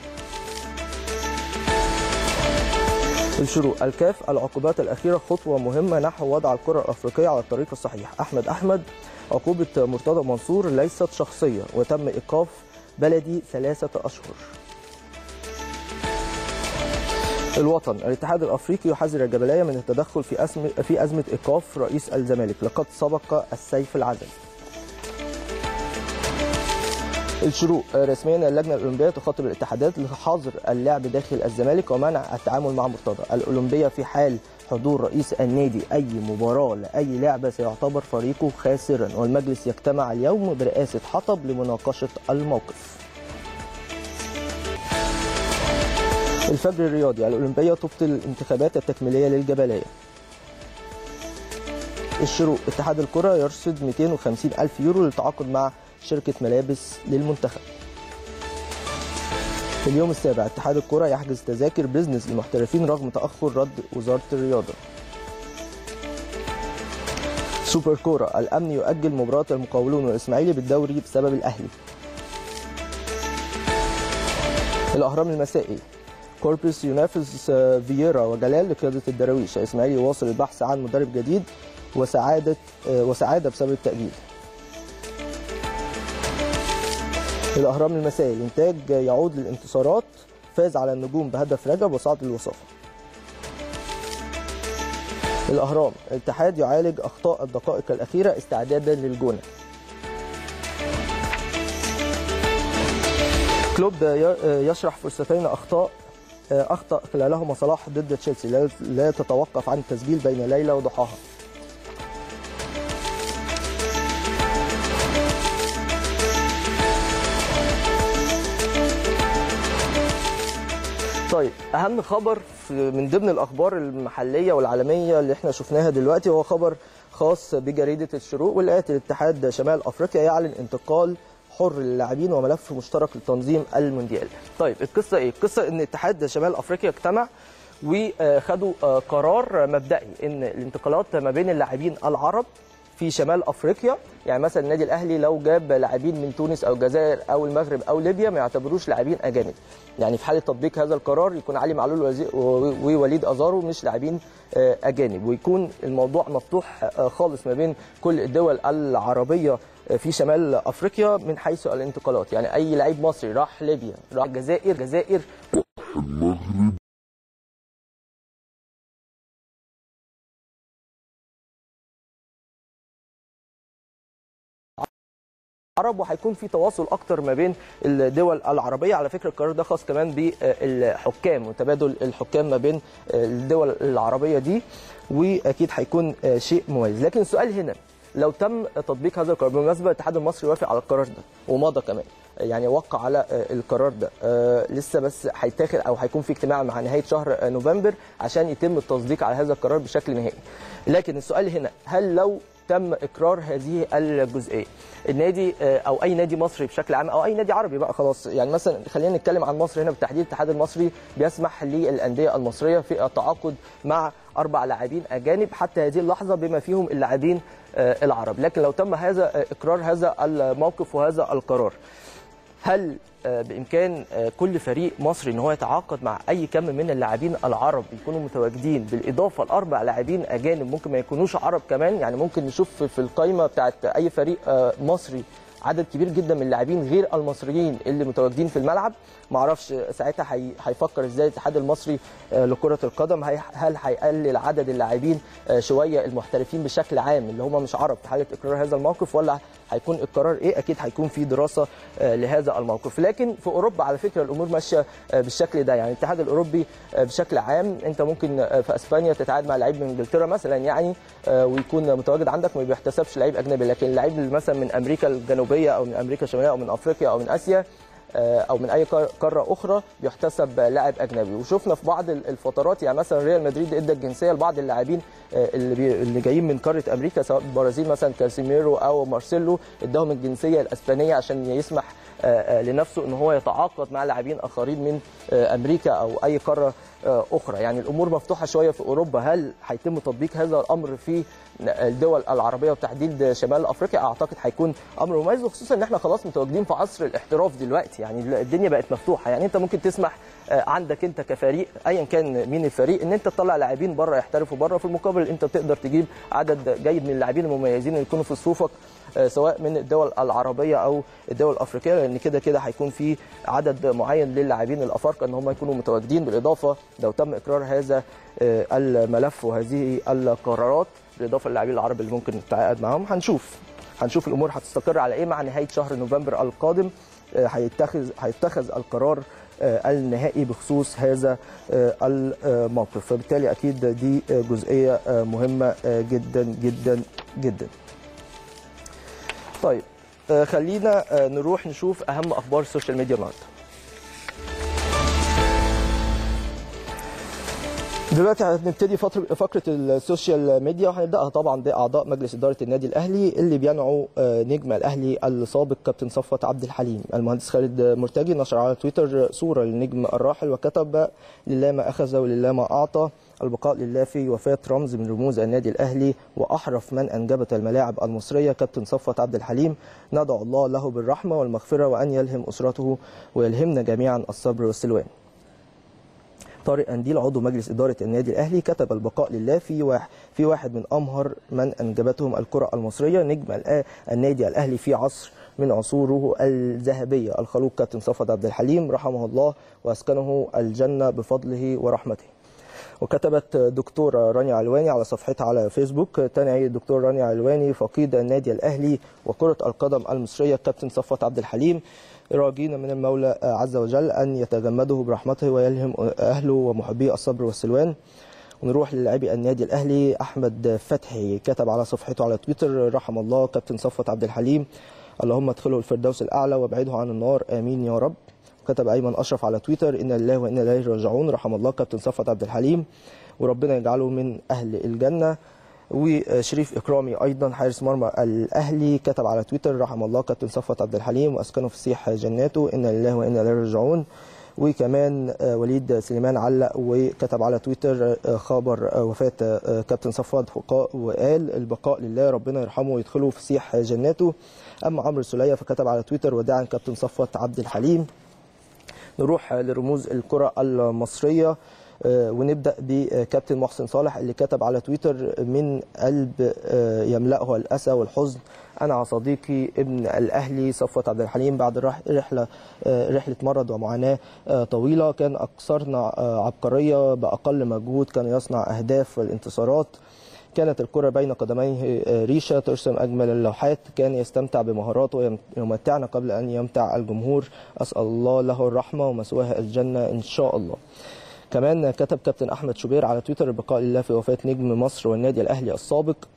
الشروق الكاف العقوبات الأخيرة خطوة مهمة نحو وضع الكرة الأفريقية على الطريق الصحيح أحمد أحمد عقوبة مرتضى منصور ليست شخصية وتم إيقاف بلدي ثلاثة أشهر الوطن الاتحاد الافريقي يحذر الجبليه من التدخل في أزمه في ازمه ايقاف رئيس الزمالك لقد سبق السيف العدل. الشروق رسميا اللجنه الاولمبيه تخاطب الاتحادات لحظر اللعب داخل الزمالك ومنع التعامل مع مرتضى الاولمبيه في حال حضور رئيس النادي اي مباراه لاي لعبه سيعتبر فريقه خاسرا والمجلس يجتمع اليوم برئاسه حطب لمناقشه الموقف الفجر الرياضي الاولمبيه تبطل الانتخابات التكميليه للجبليه الشروق اتحاد الكره يرصد 250 الف يورو للتعاقد مع شركة ملابس للمنتخب في اليوم السابع اتحاد الكرة يحجز تذاكر بيزنس للمحترفين رغم تأخر رد وزارة الرياضة سوبر كورة الأمن يؤجل مباراة المقاولون والإسماعيلي بالدوري بسبب الأهلي الأهرام المسائي كوربس ينافس فييرا وجلال لقيادة الدراويش الإسماعيلي يواصل البحث عن مدرب جديد وسعادة وسعادة بسبب التأجيل الأهرام المسائي الإنتاج يعود للانتصارات فاز على النجوم بهدف رجب وصعد للوصافة الأهرام الاتحاد يعالج أخطاء الدقائق الأخيرة استعدادا للجونة كلوب يشرح فرصتين أخطاء أخطأ خلالهما صلاح ضد تشيلسي لا تتوقف عن التسجيل بين ليلى وضحاها طيب اهم خبر من ضمن الاخبار المحليه والعالميه اللي احنا شفناها دلوقتي هو خبر خاص بجريده الشروق واللي الاتحاد شمال افريقيا يعلن انتقال حر للاعبين وملف مشترك لتنظيم المونديال. طيب القصه ايه؟ القصه ان اتحاد شمال افريقيا اجتمع وخدوا قرار مبدئي ان الانتقالات ما بين اللاعبين العرب في شمال افريقيا يعني مثلا النادي الاهلي لو جاب لاعبين من تونس او الجزائر او المغرب او ليبيا ما يعتبروش لاعبين اجانب يعني في حاله تطبيق هذا القرار يكون علي معلول ووليد ازارو مش لاعبين اجانب ويكون الموضوع مفتوح خالص ما بين كل الدول العربيه في شمال افريقيا من حيث الانتقالات يعني اي لعيب مصري راح ليبيا راح الجزائر الجزائر المغرب العرب وهيكون في تواصل اكتر ما بين الدول العربيه على فكره القرار ده خاص كمان بالحكام وتبادل الحكام ما بين الدول العربيه دي واكيد هيكون شيء مميز لكن السؤال هنا لو تم تطبيق هذا القرار بالمناسبه الاتحاد المصري وافق على القرار ده ومضى كمان يعني وقع على آه، القرار ده آه، لسه بس هيتاخد او هيكون في اجتماع مع نهايه شهر آه، نوفمبر عشان يتم التصديق على هذا القرار بشكل نهائي لكن السؤال هنا هل لو تم اقرار هذه الجزئيه النادي آه، او اي نادي مصري بشكل عام او اي نادي عربي بقى خلاص يعني مثلا خلينا نتكلم عن مصر هنا بالتحديد الاتحاد المصري بيسمح للانديه المصريه في التعاقد مع اربع لاعبين اجانب حتى هذه اللحظه بما فيهم اللاعبين آه، العرب لكن لو تم هذا آه، اقرار هذا الموقف وهذا القرار هل آه، بامكان آه، كل فريق مصري ان هو يتعاقد مع اي كم من اللاعبين العرب يكونوا متواجدين بالاضافه لاربع لاعبين اجانب ممكن ما يكونوش عرب كمان يعني ممكن نشوف في- في القائمه بتاعت اي فريق آه، مصري عدد كبير جدا من اللاعبين غير المصريين اللي متواجدين في الملعب معرفش ساعتها هي- هيفكر ازاي الاتحاد المصري آه، لكره القدم هي- هل هيقلل عدد اللاعبين آه، شويه المحترفين بشكل عام اللي هم مش عرب في حاله اقرار هذا الموقف ولا هيكون القرار ايه اكيد هيكون في دراسه آه، لهذا الموقف لكن في اوروبا على فكره الامور ماشيه آه، بالشكل ده يعني الاتحاد الاوروبي آه، بشكل عام انت ممكن آه، في اسبانيا تتعاقد مع لعيب من انجلترا مثلا يعني آه، ويكون متواجد عندك ما بيحتسبش لعيب اجنبي لكن اللعيب اللي مثلا من امريكا الجنوبيه او من امريكا الشماليه او من افريقيا او من اسيا آه، او من اي قار- قاره اخرى بيحتسب لاعب اجنبي وشفنا في بعض الفترات يعني مثلا ريال مدريد ادى الجنسيه لبعض اللاعبين آه، اللي بي اللي جايين من قاره امريكا سواء البرازيل مثلا كاسيميرو او مارسيلو اداهم الجنسيه الاسبانيه عشان يسمح آه، آه، لنفسه ان هو يتعاقد مع لاعبين اخرين من آه، امريكا او اي قاره آه، اخرى يعني الامور مفتوحه شويه في اوروبا هل هيتم تطبيق هذا الامر في الدول العربيه وتحديد شمال افريقيا اعتقد هيكون امر مميز وخصوصا ان احنا خلاص متواجدين في عصر الاحتراف دلوقتي يعني الدنيا بقت مفتوحه يعني انت ممكن تسمح آه، عندك انت كفريق ايا كان مين الفريق ان انت تطلع لاعبين بره يحترفوا بره في المقابل انت تقدر تجيب عدد جيد من اللاعبين المميزين اللي يكونوا في صفوفك آه، سواء من الدول العربيه او الدول الافريقيه لان كده كده هيكون في عدد معين للاعبين الافارقه ان هم يكونوا متواجدين بالاضافه لو تم اقرار هذا آه، الملف وهذه القرارات بالاضافه للاعبين العرب اللي ممكن نتعاقد معاهم هنشوف هنشوف الامور هتستقر على ايه مع نهايه شهر نوفمبر القادم آه، هيتخذ هيتخذ القرار آه، النهائي بخصوص هذا آه، الموقف فبالتالي اكيد دي آه، جزئيه آه، مهمه آه، جدا جدا جدا طيب آه، خلينا آه، نروح نشوف اهم اخبار السوشيال ميديا النهارده دلوقتي هنبتدي فترة فقرة السوشيال ميديا وهنبدأها طبعا بأعضاء مجلس إدارة النادي الأهلي اللي بينعوا آه، نجم الأهلي السابق كابتن صفوت عبد الحليم المهندس خالد مرتجي نشر على تويتر صورة للنجم الراحل وكتب لله ما أخذ ولله ما أعطى البقاء لله في وفاة رمز من رموز النادي الأهلي وأحرف من أنجبت الملاعب المصرية كابتن صفوت عبد الحليم ندعو الله له بالرحمة والمغفرة وأن يلهم أسرته ويلهمنا جميعا الصبر والسلوان طارق أنديل عضو مجلس إدارة النادي الأهلي كتب البقاء لله في واحد في واحد من أمهر من أنجبتهم الكرة المصرية نجم الأ- النادي الأهلي في عصر من عصوره الذهبية الخلوق كابتن صفوت عبد الحليم رحمه الله وأسكنه الجنة بفضله ورحمته وكتبت دكتورة رانيا علواني على صفحتها على فيسبوك تنعي الدكتور رانيا علواني فقيد النادي الأهلي وكرة القدم المصرية كابتن صفوت عبد الحليم راجين من المولى عز وجل أن يتجمده برحمته ويلهم أهله ومحبيه الصبر والسلوان ونروح للاعبي النادي الاهلي احمد فتحي كتب على صفحته على تويتر رحم الله كابتن صفوت عبد الحليم اللهم ادخله الفردوس الاعلى وابعده عن النار امين يا رب كتب ايمن اشرف على تويتر ان الله وانا اليه راجعون رحم الله كابتن صفوت عبد الحليم وربنا يجعله من اهل الجنه وشريف اكرامي ايضا حارس مرمى الاهلي كتب على تويتر رحم الله كابتن صفوت عبد الحليم واسكنه في سيح جناته ان لله وانا اليه راجعون وكمان آه، وليد سليمان علق وكتب على تويتر آه، خبر آه، وفاة آه، كابتن صفوت وقا- وقال البقاء لله ربنا يرحمه ويدخله في سيح جناته أما عمرو سلية فكتب على تويتر وداعا كابتن صفوت عبد الحليم نروح لرموز الكرة المصرية آه، ونبدأ بكابتن محسن صالح اللي كتب على تويتر من قلب آه، يملأه الأسى والحزن أنا صديقي ابن الأهلي صفوت عبد الحليم بعد رح- رحلة آه، رحلة مرض ومعاناة آه، طويلة كان أكثرنا آه، عبقرية بأقل مجهود كان يصنع أهداف والانتصارات كانت الكرة بين قدميه آه، ريشة ترسم أجمل اللوحات كان يستمتع بمهاراته ويمتعنا قبل أن يمتع الجمهور أسأل الله له الرحمة ومثواه الجنة إن شاء الله كمان كتب كابتن احمد شوبير على تويتر البقاء لله في وفاه نجم مصر والنادي الاهلي السابق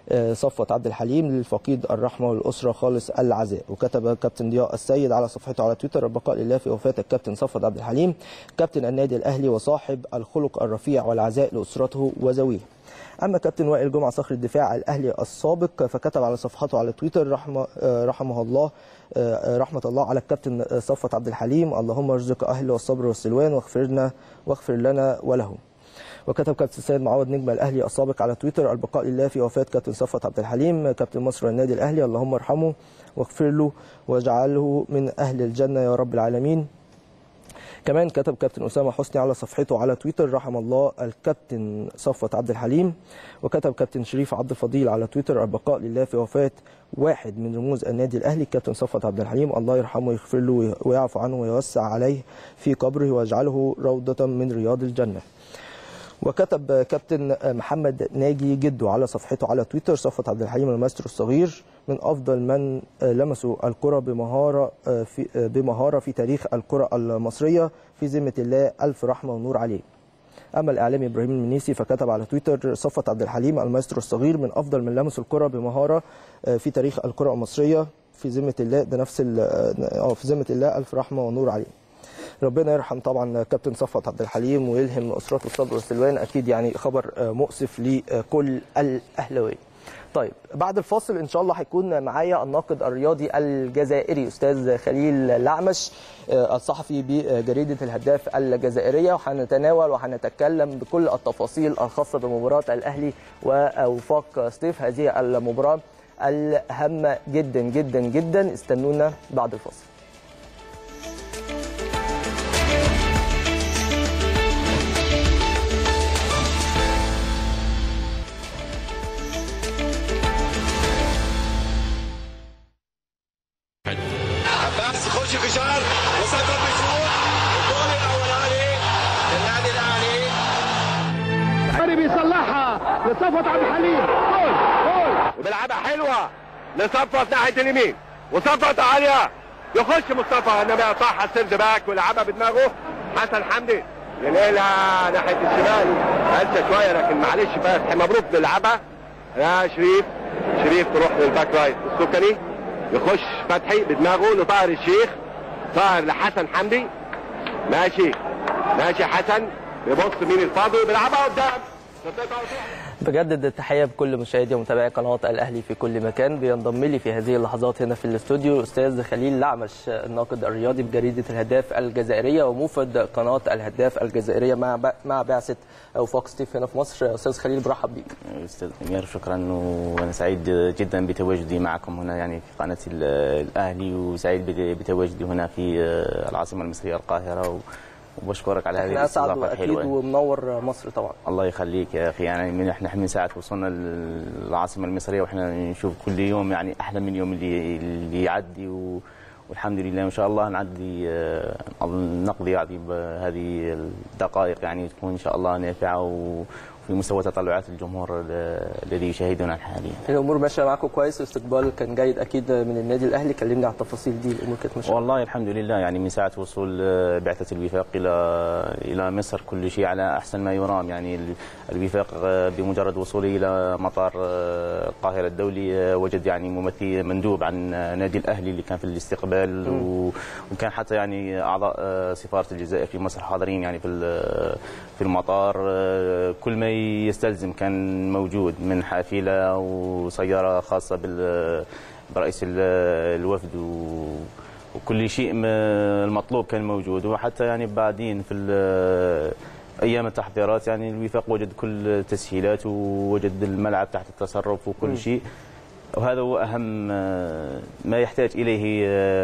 آه، صفوت عبد الحليم للفقيد الرحمه والاسره خالص العزاء وكتب كابتن ضياء السيد على صفحته على تويتر البقاء لله في وفاه الكابتن صفوت عبد الحليم كابتن النادي الاهلي وصاحب الخلق الرفيع والعزاء لاسرته وذويه اما كابتن وائل جمعه صخر الدفاع الاهلي السابق فكتب على صفحته على تويتر رحمه آه، رحمه الله آه، رحمه الله على الكابتن آه، صفوت عبد الحليم اللهم ارزق اهله والصبر والسلوان واغفرنا واغفر لنا وله وكتب كابتن سيد معوض نجم الاهلي السابق على تويتر البقاء لله في وفاه كابتن صفوت عبد الحليم كابتن مصر والنادي الاهلي اللهم ارحمه واغفر له واجعله من اهل الجنه يا رب العالمين كمان كتب كابتن اسامه حسني على صفحته على تويتر رحم الله الكابتن صفوت عبد الحليم وكتب كابتن شريف عبد الفضيل على تويتر البقاء لله في وفاه واحد من رموز النادي الاهلي الكابتن صفوت عبد الحليم الله يرحمه ويغفر له ويعفو عنه ويوسع عليه في قبره ويجعله روضه من رياض الجنه وكتب كابتن محمد ناجي جده على صفحته على تويتر صفوت عبد الحليم الماسترو الصغير من افضل من لمسوا الكره بمهاره في بمهاره في تاريخ الكره المصريه في ذمه الله الف رحمه ونور عليه. اما الاعلامي ابراهيم المنيسي فكتب على تويتر صفوت عبد الحليم الماسترو الصغير من افضل من لمسوا الكره بمهاره في تاريخ الكره المصريه في ذمه الله ده نفس ال- اه في ذمه الله الف رحمه ونور عليه. ربنا يرحم طبعا كابتن صفوت عبد الحليم ويلهم اسرته الصبر والسلوان اكيد يعني خبر مؤسف لكل الاهلاويه. طيب بعد الفاصل ان شاء الله هيكون معايا الناقد الرياضي الجزائري استاذ خليل الأعمش آه، الصحفي بجريده الهداف الجزائريه وهنتناول وهنتكلم بكل التفاصيل الخاصه بمباراه الاهلي ووفاق سطيف هذه المباراه الهامه جدا جدا جدا استنونا بعد الفاصل. عباس يخش فشار وصدر بشوط الجول الاولاني للنادي الاهلي علي بيصلحها لصفوت عبد الحليم جول جول وبيلعبها حلوه لصفوت ناحيه اليمين وصفوت عاليه يخش مصطفى انما صح السيرد باك ويلعبها بدماغه حسن حمدي ينقلها ناحيه الشمال هلسه شويه لكن معلش فتحي مبروك بيلعبها يا شريف شريف تروح للباك رايت السكني يخش فتحي بدماغه لطاهر الشيخ طاهر لحسن حمدي ماشي ماشي حسن بيبص مين الفاضي بيلعبها قدام بجدد التحيه بكل مشاهدي ومتابعي قناه الاهلي في كل مكان بينضم لي في هذه اللحظات هنا في الاستوديو الاستاذ خليل الأعمش الناقد الرياضي بجريده الهداف الجزائريه وموفد قناه الهداف الجزائريه مع ب- مع بعثه وفاق ستيف هنا في مصر استاذ خليل برحب بيك استاذ امير شكرا وانا سعيد جدا بتواجدي معكم هنا يعني في قناه ال- الاهلي وسعيد بت- بتواجدي هنا في العاصمه المصريه القاهره و- وبشكرك على هذه احنا اسعد الاستضافه واكيد الحلوه ومنور مصر طبعا الله يخليك يا اخي يعني من احنا من ساعه وصلنا للعاصمه المصريه واحنا نشوف كل يوم يعني احلى من اليوم اللي اللي يعدي و والحمد لله ان شاء الله نعدي آه، نقضي يعني بهذه الدقائق يعني تكون ان شاء الله نافعه وفي مستوى تطلعات الجمهور ال- الذي يشاهدنا حاليا. الامور ماشيه معاكم كويس والاستقبال كان جيد اكيد من النادي الاهلي كلمني على التفاصيل دي الامور كانت ماشيه والله الحمد لله يعني من ساعة وصول آه، بعثة الوفاق إلى إلى مصر كل شيء على أحسن ما يرام يعني ال- الوفاق آه، بمجرد وصوله إلى مطار آه، القاهرة الدولي آه، وجد يعني ممثل مندوب عن آه، نادي الأهلي اللي كان في الاستقبال و- وكان حتى يعني أعضاء آه، سفارة الجزائر في مصر حاضرين يعني في ال- في المطار آه، كل ما يستلزم كان موجود من حافلة وسيارة خاصة بال برئيس ال- الوفد و وكل شيء م- المطلوب كان موجود وحتى يعني بعدين في ال- ايام التحضيرات يعني الوفاق وجد كل التسهيلات ووجد الملعب تحت التصرف وكل شيء وهذا هو اهم آه، ما يحتاج اليه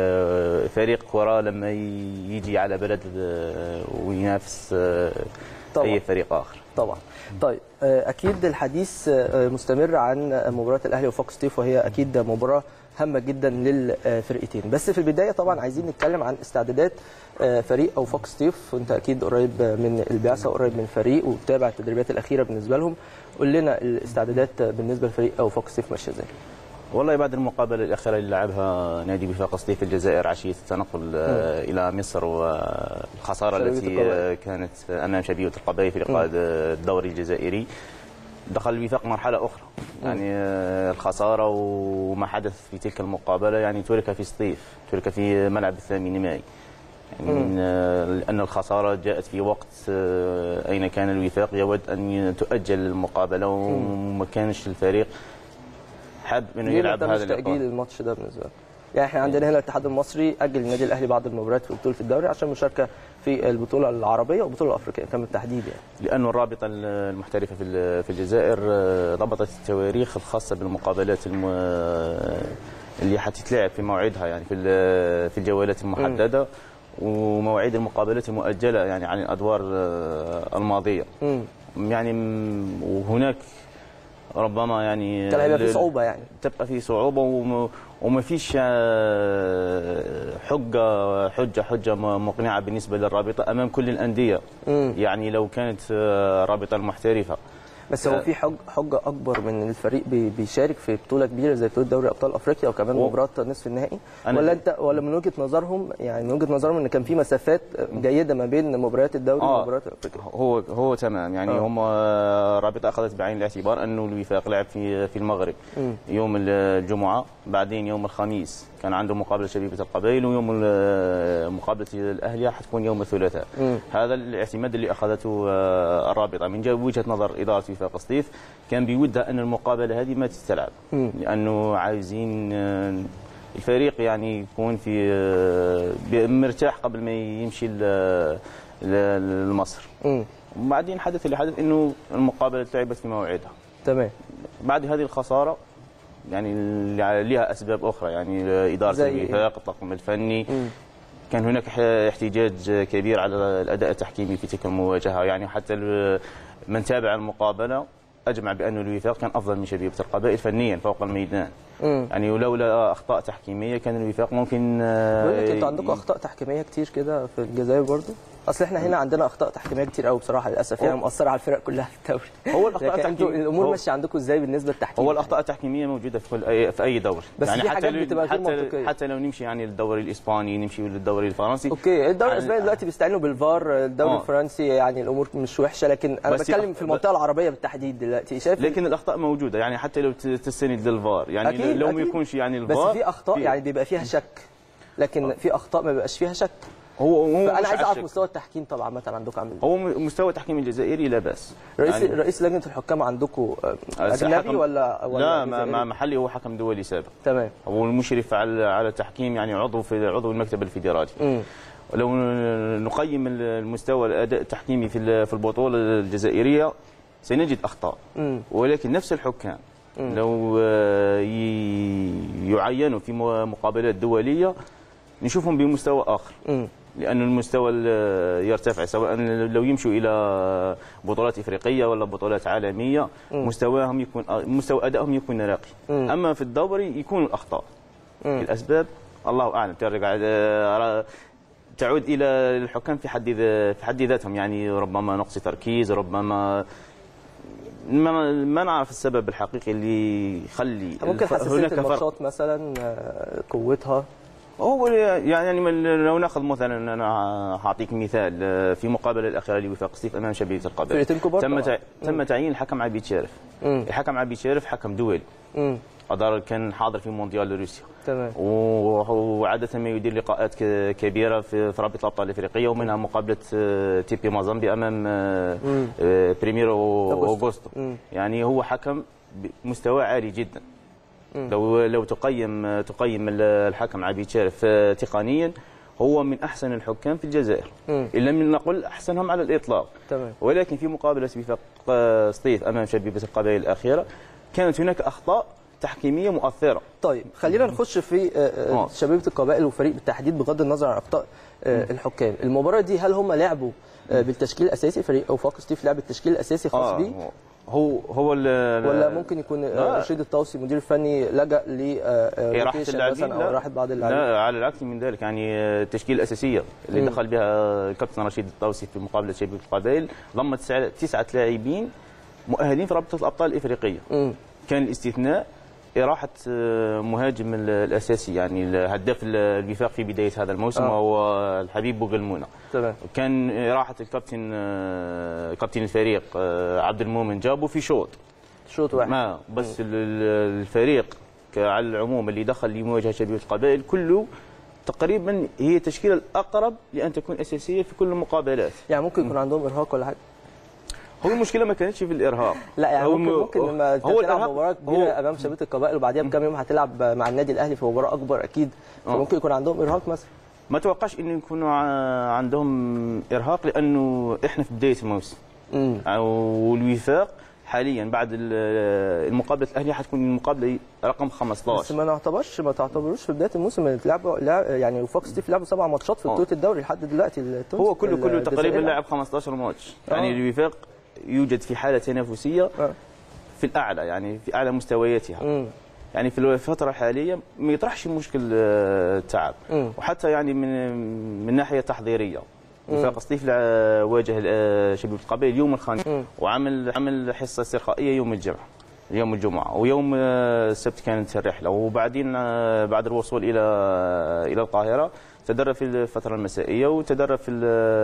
آه، فريق كره لما ي- يجي على بلد آه، وينافس آه، طبعاً. اي فريق اخر طبعا طيب آه، اكيد الحديث آه، مستمر عن مباراه الاهلي وفاق ستيف وهي اكيد مباراه هامه جدا للفرقتين بس في البدايه طبعا عايزين نتكلم عن استعدادات آه، فريق اوفاق ستيف وانت اكيد قريب من البعثه وقريب من الفريق وبتابع التدريبات الاخيره بالنسبه لهم قول لنا الاستعدادات بالنسبه لفريق اوفاق ستيف ماشيه ازاي والله بعد المقابلة الأخيرة اللي لعبها نادي وفاق سطيف الجزائر عشية التنقل آه، إلى مصر والخسارة شبيبة التي القبائل. آه، كانت أمام شبيبة القبائل في لقاء الدوري الجزائري دخل الوفاق مرحله اخرى يعني آه، الخساره وما حدث في تلك المقابله يعني ترك في سطيف ترك في ملعب الثامن ماي يعني آه، لان الخساره جاءت في وقت آه، اين كان الوفاق يود ان تؤجل المقابله وما كانش الفريق حاب انه ليه ما يلعب تمش هذا تاجيل اللقاء الماتش ده بالنسبه لك؟ يعني احنا عندنا هنا الاتحاد المصري اجل النادي الاهلي بعض المباريات في بطوله الدوري عشان المشاركه في البطوله العربيه والبطوله الافريقيه كمان بالتحديد يعني لأن الرابطة المحترفة في ال- في الجزائر آه، ضبطت التواريخ الخاصة بالمقابلات الم... اللي حتتلعب في موعدها يعني في ال- في الجولات المحددة ومواعيد المقابلات المؤجلة يعني عن الأدوار آه، الماضية امم يعني م- وهناك ربما يعني كان هيبقى في ال- صعوبه يعني تبقى في صعوبة وم... وما فيش آه، حجة حجة حجة م- مقنعة بالنسبة للرابطة أمام كل الأندية امم يعني لو كانت آه، رابطة المحترفة بس هو آه. في حج حجه اكبر من الفريق بي- بيشارك في بطوله كبيره زي بطوله دوري ابطال افريقيا وكمان و- مباراه نصف النهائي أنا- ولا انت ولا من وجهه نظرهم يعني من وجهه نظرهم ان كان في مسافات جيده ما بين مباريات الدوري آه. ومباريات افريقيا هو هو تمام يعني آه. هم آه، رابطة أخذت بعين الاعتبار أنه الوفاق لعب في في المغرب مم. يوم الجمعة بعدين يوم الخميس كان عنده مقابلة شبيبة القبائل ويوم ال- مقابلة الأهلية حتكون يوم الثلاثاء مم. هذا الاعتماد اللي أخذته آه، الرابطة من جهة وجهة نظر إدارة وفاق سطيف كان بودها أن المقابلة هذه ما تستلعب مم. لأنه عايزين آه، الفريق يعني يكون في آه، مرتاح قبل ما يمشي ل- ل- لمصر امم وبعدين حدث اللي حدث انه المقابله لعبت في موعدها تمام بعد هذه الخساره يعني اللي لها اسباب اخرى يعني اداره زي إيه؟ الوفاق الطاقم الفني مم. كان هناك ح- احتجاج كبير على الاداء التحكيمي في تلك المواجهه يعني حتى ال- من تابع المقابله اجمع بان الوفاق كان افضل من شبيبه القبائل فنيا فوق الميدان امم يعني ولولا اخطاء تحكيميه كان الوفاق ممكن آه، بقول لك انتوا عندكم اخطاء تحكيميه كتير كده في الجزائر برضو اصل احنا هنا عندنا اخطاء تحكيميه كتير قوي بصراحه للاسف يعني هو- مؤثره على الفرق كلها في الدوري هو الأخطاء لكن انتوا التحكيم- الامور هو- ماشيه عندكم ازاي بالنسبه للتحكيم هو الاخطاء التحكيميه موجوده في كل أي في اي دوري بس في حاجات لو- بتبقى غير حتى منطقية. حتى لو نمشي يعني للدوري الاسباني نمشي للدوري الفرنسي اوكي الدوري عن- الاسباني دلوقتي بيستعينوا بالفار الدوري آه. الفرنسي يعني الامور مش وحشه لكن انا بس بتكلم يخ- في المنطقه العربيه بالتحديد دلوقتي شايف لكن الاخطاء موجوده يعني حتى لو ت- تستند للفار يعني أكيد، لو ما أكيد. يكونش يعني بس الفار في اخطاء في- يعني بيبقى فيها شك لكن في اخطاء ما بيبقاش فيها شك هو هو فانا مش عايز على اعرف الشك. مستوى التحكيم طبعا مثلا عندكم عامل ازاي هو م- مستوى التحكيم الجزائري لا باس رئيس يعني رئيس لجنه الحكام عندكم آه، بس اجنبي حكم- ولا ولا لا ما, جزائري؟ ما محلي هو حكم دولي سابق تمام هو المشرف على على التحكيم يعني عضو في عضو المكتب الفيدرالي امم ولو نقيم المستوى الاداء التحكيمي في ال- في البطوله الجزائريه سنجد اخطاء امم ولكن نفس الحكام لو آه، ي- يعينوا في م- مقابلات دوليه نشوفهم بمستوى اخر امم لأن المستوى ال- يرتفع سواء لو يمشوا إلى بطولات إفريقية ولا بطولات عالمية مستواهم يكون مستوى أدائهم يكون راقي مم. أما في الدوري يكون الأخطاء مم. الأسباب الله أعلم ترجع آه، تعود إلى الحكام في حد ذا- في حد ذاتهم يعني ربما نقص تركيز ربما ما, ما نعرف السبب الحقيقي اللي يخلي ممكن الف- حساسيه هناك فرق الماتشات مثلا آه، قوتها هو يعني من لو ناخذ مثلا انا هعطيك مثال آه، في مقابله الاخيره لوفاق ستيف امام شبيبه القبائل فرقتين كبار تم طبعاً. تع... تم تعيين الحكم عبيد شارف امم الحكم عبيد شارف حكم دولي امم أدار كان حاضر في مونديال روسيا تمام و- وعادة ما يدير لقاءات ك- كبيرة في في رابطة الأبطال الإفريقية ومنها مقابلة آه، تيبي مازامبي أمام آه، مم. آه، بريميرو أوغوستو. أوغوستو مم. يعني هو حكم بمستوى عالي جدا مم. لو لو تقيم تقيم ال- الحكم عبيد شارف آه، تقنيا هو من أحسن الحكام في الجزائر مم. إن لم نقل أحسنهم على الإطلاق تمام ولكن في مقابلة وفاق آه، سطيف أمام شبيبة القبائل الأخيرة كانت هناك أخطاء تحكيمية مؤثرة طيب خلينا نخش في آه، آه، آه. شبيبه القبائل والفريق بالتحديد بغض النظر عن اخطاء آه، الحكام المباراه دي هل هم لعبوا آه، بالتشكيل الاساسي فريق اوفاق ستيف لعب التشكيل الاساسي خاص آه، بيه هو هو ال- ولا ممكن يكون آه، لا. رشيد الطوسي مدير الفني لجا ل آه، هي راحة rotation اللاعبين مثلا او راحه بعض اللاعبين لا على العكس من ذلك يعني التشكيله الاساسيه اللي مم. دخل بها الكابتن رشيد الطوسي في مقابله شبيبه القبائل ضمت تسعة- تسعه لاعبين مؤهلين في رابطه الابطال الافريقيه مم. كان الاستثناء إراحة آه، مهاجم ال- الأساسي يعني الهداف ال- الوفاق في بداية هذا الموسم آه. وهو الحبيب بوغلمونة تمام كان إراحة الكابتن آه، كابتن الفريق آه، عبد المؤمن جابو في شوط شوط واحد ما بس ال- ال- الفريق ك- على العموم اللي دخل لمواجهه شبيبه القبائل كله تقريبا هي التشكيله الاقرب لان تكون اساسيه في كل المقابلات يعني ممكن يكون عندهم ارهاق ولا حاجه هو المشكله ما كانتش في الارهاق لا يعني هو ممكن م- ممكن لما هو تلعب الإرهاق- مباراه كبيره هو- امام شبيبه القبائل وبعديها بكام يوم هتلعب مع النادي الاهلي في مباراه اكبر اكيد آه. فممكن يكون عندهم ارهاق مثلا ما توقعش انه يكونوا ع- عندهم ارهاق لانه احنا في بدايه الموسم امم والوفاق حاليا بعد ال- المقابله الاهلي حتكون المقابله رقم بس 15 ما نعتبرش ما تعتبروش في بدايه الموسم إن لعبوا لعب يعني وفاق ستيف لعبوا سبع ماتشات في آه. بطوله الدوري لحد دلوقتي التونسي هو كله كله الجزائري تقريبا لعب. لعب 15 ماتش آه. يعني الوفاق يوجد في حاله تنافسيه آه. في الاعلى يعني في اعلى مستوياتها امم يعني في الفتره الحاليه ما يطرحش مشكل آه، التعب مم. وحتى يعني من من ناحيه تحضيريه وفاق سطيف لع- واجه آه، شبيبه القبائل يوم الخميس مم. وعمل عمل حصه استرخائيه يوم الجمعه يوم الجمعه ويوم آه، السبت كانت الرحله وبعدين آه، بعد الوصول الى الى القاهره تدرب في الفتره المسائيه وتدرب في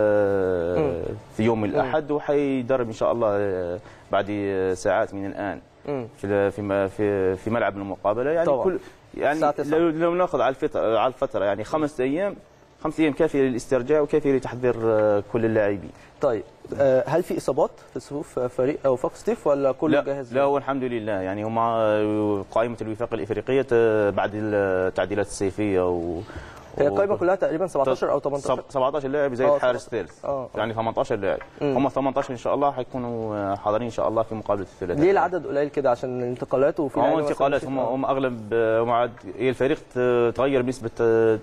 ال- في يوم الاحد وحيدرب ان شاء الله آه، بعد ساعات من الان امم في في م- في في ملعب المقابله يعني طبعا. كل يعني الساعة تسعة. لو, لو ناخذ على الفتره على الفتره يعني خمسة ايام خمس ايام كافيه للاسترجاع وكافيه لتحضير آه، كل اللاعبين طيب آه، هل في اصابات في صفوف فريق او وفاق ستيف ولا كله لا جاهز لا هو الحمد لله يعني هم آه، قائمه الوفاق الافريقيه آه، بعد التعديلات الصيفيه و هي و- القائمه كلها تقريبا 17 او 18 سب- 17 لاعب زائد آه، حارس 17. ثالث آه. يعني 18 لاعب مم. هم 18 ان شاء الله حيكونوا آه، حاضرين ان شاء الله في مقابله الثلاثاء ليه العدد قليل كده عشان الانتقالات وفي هم لعيبة مثلاً انتقالات مشيت؟ هم آه. هم اغلب آه، هم عاد- هي الفريق ت- تغير بنسبه آه،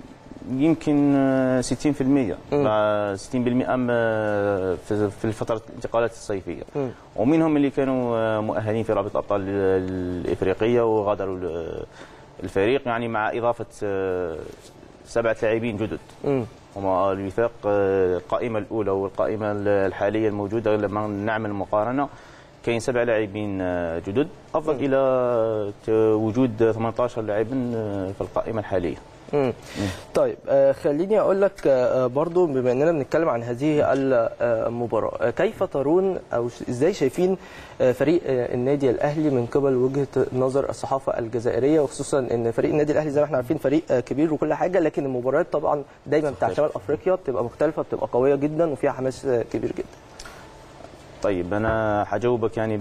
يمكن آه، 60% مع 60% أم آه، في في فتره الانتقالات الصيفيه مم. ومنهم اللي كانوا آه، مؤهلين في رابطه الابطال ال- الافريقيه وغادروا ال- الفريق يعني مع اضافه آه، سبعه لاعبين جدد مم. هما الوفاق آه، القائمة الأولى والقائمة الحالية الموجودة لما نعمل مقارنة كاين سبع لاعبين آه، جدد أفضل إلى ت- وجود 18 لاعب آه، في القائمة الحالية مم. طيب آه، خليني اقول لك آه، برضو بما اننا بنتكلم عن هذه المباراه آه، كيف ترون او ش- ازاي شايفين آه، فريق آه، النادي الاهلي من قبل وجهه نظر الصحافه الجزائريه وخصوصا ان فريق النادي الاهلي زي ما احنا عارفين فريق آه، كبير وكل حاجه لكن المباريات طبعا دايما بتاع شمال افريقيا بتبقى مختلفه بتبقى قويه جدا وفيها حماس آه، كبير جدا طيب أنا حجاوبك يعني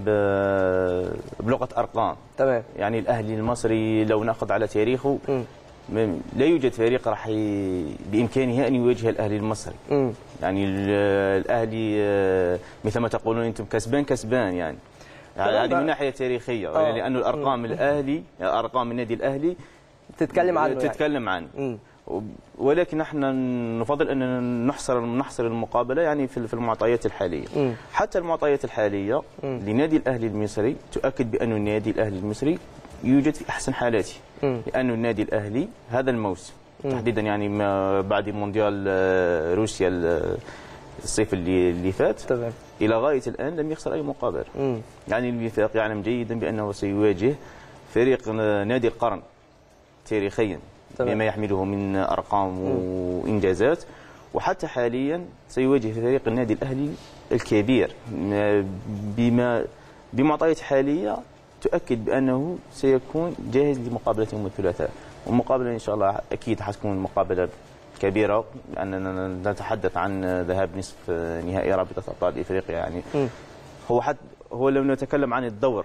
ب- بلغة أرقام تمام يعني الأهلي المصري لو نأخذ على تاريخه مم. م- لا يوجد فريق راح ي- بإمكانه أن يواجه الأهلي المصري مم. يعني ال- الاهلي آه، مثل ما تقولون انتم كسبان كسبان يعني يعني تمام هذه بقى. من ناحيه تاريخيه آه. لانه الارقام الاهلي ارقام النادي الاهلي تتكلم عنه يعني. تتكلم عنه مم. ولكن نحن نفضل ان نحصر نحصر المقابله يعني في في المعطيات الحاليه مم. حتى المعطيات الحاليه مم. لنادي الاهلي المصري تؤكد بان النادي الاهلي المصري يوجد في احسن حالاته مم. لأن النادي الأهلي هذا الموسم تحديدا يعني ما بعد مونديال آه، روسيا ال- الصيف اللي اللي فات تمام إلى غاية الآن لم يخسر أي مقابلة مم. يعني الوفاق يعلم جيدا بأنه سيواجه فريق نادي القرن تاريخيا تمام. بما يحمله من أرقام وإنجازات وحتى حاليا سيواجه فريق النادي الأهلي الكبير م- بما بمعطيات حالية تؤكد بأنه سيكون جاهز لمقابلة يوم الثلاثاء والمقابلة إن شاء الله أكيد حتكون مقابلة كبيرة لأننا نتحدث عن ذهاب نصف نهائي رابطة أبطال إفريقيا يعني مم. هو حد هو لو نتكلم عن الدور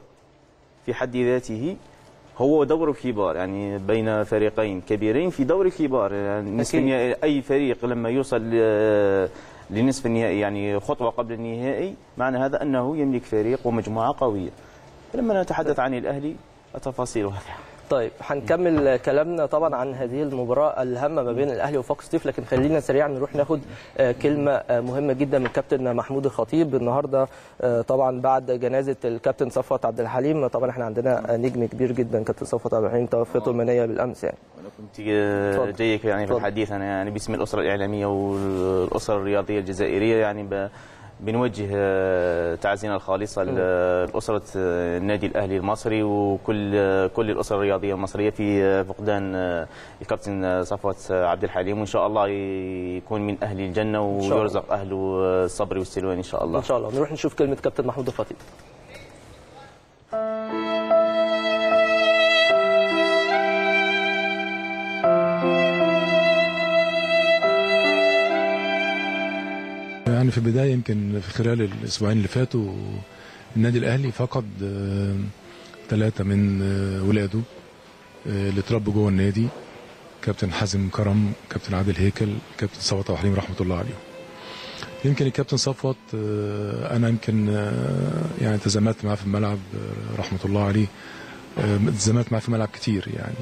في حد ذاته هو دور كبار يعني بين فريقين كبيرين في دور كبار يعني نصف أكيد. النهائي اي فريق لما يوصل ل- لنصف النهائي يعني خطوه قبل النهائي معنى هذا انه يملك فريق ومجموعه قويه لما نتحدث عن الاهلي التفاصيل واضحه طيب هنكمل كلامنا طبعا عن هذه المباراة الهامة ما بين الأهلي وفاق ستيف لكن خلينا سريعا نروح ناخد آه، كلمة آه، مهمة جدا من كابتن محمود الخطيب النهاردة آه، طبعا بعد جنازة الكابتن صفوت عبد الحليم طبعا احنا عندنا آه، نجم كبير جدا كابتن صفوت عبد الحليم توفته المنية بالأمس يعني انا كنت آه، اتفضل. جايك يعني في اتفضل. الحديث انا يعني باسم الاسره الاعلاميه والاسره الرياضيه الجزائريه يعني ب- بنوجه آه، تعزينا الخالصه لاسره آه، النادي الاهلي المصري وكل آه، كل الاسر الرياضيه المصريه في آه، فقدان آه، الكابتن آه، صفوت آه، عبد الحليم وان شاء الله يكون من اهل الجنه شاء الله. ويرزق اهله الصبر والسلوان ان شاء الله إن شاء الله نروح نشوف كلمة كابتن محمود الخطيب يعني في البدايه يمكن في خلال الاسبوعين اللي فاتوا النادي الاهلي فقد ثلاثه من آه، ولاده آه، اللي اتربوا جوه النادي كابتن حازم كرم كابتن عادل هيكل كابتن صفوت أبو حليم رحمه الله عليهم يمكن الكابتن صفوت آه، انا يمكن آه، يعني تزاملت معاه في الملعب آه، رحمه الله عليه آه، تزاملت معاه في الملعب كتير يعني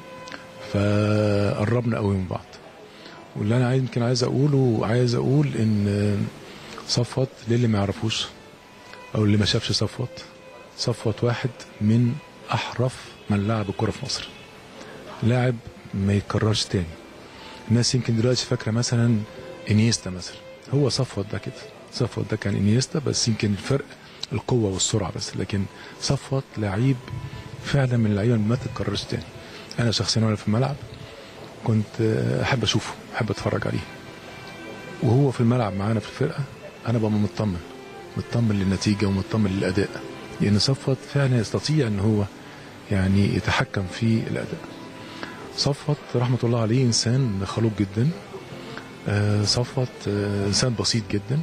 فقربنا قوي من بعض واللي انا عايز يمكن عايز اقوله عايز اقول ان آه، صفوت للي ما يعرفوش او اللي ما شافش صفوت صفوت واحد من احرف من لعب الكره في مصر لاعب ما يتكررش تاني الناس يمكن دلوقتي فاكره مثلا انيستا مثلا هو صفوت ده كده صفوت ده كان انيستا بس يمكن الفرق القوه والسرعه بس لكن صفوت لعيب فعلا من اللعيبه اللي ما تتكررش تاني انا شخصيا وانا في الملعب كنت آه، احب اشوفه احب اتفرج عليه وهو في الملعب معانا في الفرقه انا ببقى مطمن مطمن للنتيجه ومطمن للاداء لان صفوت فعلا يستطيع ان هو يعني يتحكم في الاداء صفوت رحمه الله عليه انسان خلوق جدا آه، صفوت آه، انسان بسيط جدا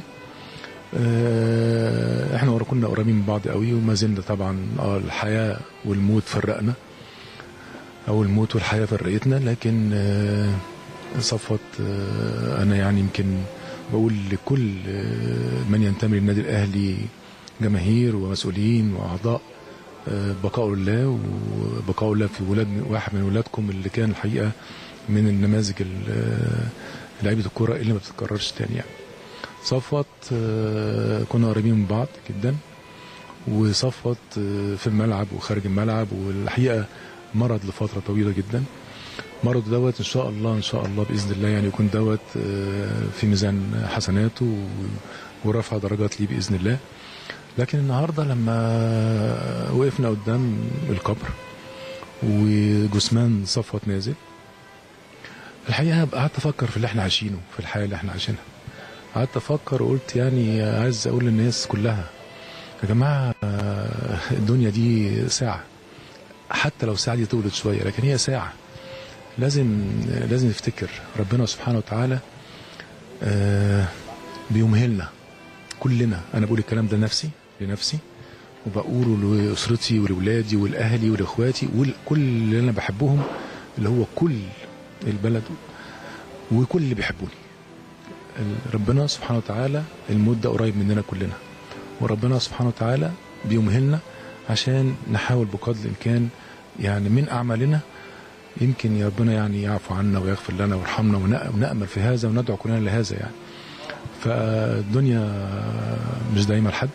آه، احنا ورا كنا قريبين من بعض قوي وما زلنا طبعا اه الحياه والموت فرقنا او الموت والحياه فرقتنا لكن آه، صفوت آه، انا يعني يمكن بقول لكل آه، من ينتمي للنادي الاهلي جماهير ومسؤولين واعضاء آه، بقاء الله وبقاء الله في ولاد واحد من ولادكم اللي كان الحقيقه من النماذج ال- آه، لعيبه الكوره اللي ما بتتكررش تاني يعني صفوت آه، كنا قريبين من بعض جدا وصفوت آه، في الملعب وخارج الملعب والحقيقه مرض لفتره طويله جدا مرض دوت ان شاء الله ان شاء الله باذن الله يعني يكون دوت آه، في ميزان حسناته و- ورفع درجات ليه باذن الله لكن النهارده لما وقفنا قدام القبر وجثمان صفوت نازل الحقيقه قعدت افكر في اللي احنا عايشينه في الحياه اللي احنا عايشينها قعدت افكر وقلت يعني عايز اقول للناس كلها يا جماعه آه، الدنيا دي ساعه حتى لو الساعه دي طولت شويه لكن هي ساعه لازم لازم نفتكر ربنا سبحانه وتعالى آه، بيمهلنا كلنا انا بقول الكلام ده لنفسي لنفسي وبقوله لاسرتي ولولادي ولاهلي ولاخواتي وكل اللي انا بحبهم اللي هو كل البلد وكل اللي بيحبوني ال- ربنا سبحانه وتعالى الموت ده قريب مننا كلنا وربنا سبحانه وتعالى بيمهلنا عشان نحاول بقدر الامكان يعني من اعمالنا يمكن يا ربنا يعني يعفو عنا ويغفر لنا ويرحمنا ونأ- ونأمل في هذا وندعو كلنا لهذا يعني فالدنيا مش دايما لحد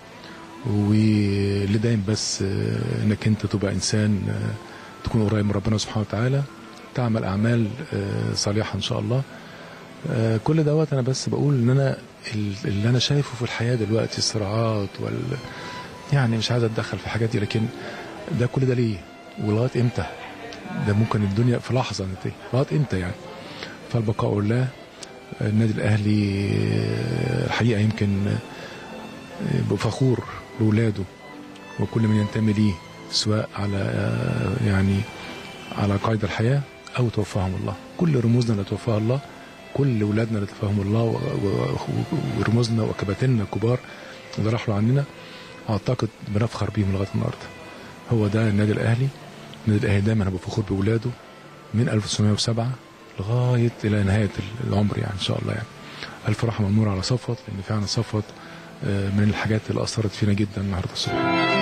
واللي دايم بس آه، انك انت تبقى انسان آه، تكون قريب من ربنا سبحانه وتعالى تعمل اعمال آه، صالحه ان شاء الله آه، كل دوت انا بس بقول ان انا ال- اللي انا شايفه في الحياه دلوقتي الصراعات وال يعني مش عايز اتدخل في الحاجات دي لكن ده كل ده ليه ولغايه امتى ده ممكن الدنيا في لحظه ننتهي لغايه امتى يعني فالبقاء لله النادي الاهلي آه، الحقيقه يمكن آه، فخور باولاده وكل من ينتمي ليه سواء على آه، يعني على قيد الحياه او توفاهم الله كل رموزنا اللي توفاها الله كل اولادنا اللي توفاهم الله و- و- و- ورموزنا وكباتننا الكبار اللي راحوا عننا اعتقد بنفخر بيهم لغايه النهارده هو ده النادي الاهلي النادي الاهلي دايما هيبقى فخور باولاده من 1907 لغايه الى نهايه العمر يعني ان شاء الله يعني الف رحمه ونور على صفوت لان فعلا صفوت آه، من الحاجات اللي اثرت فينا جدا النهارده الصبح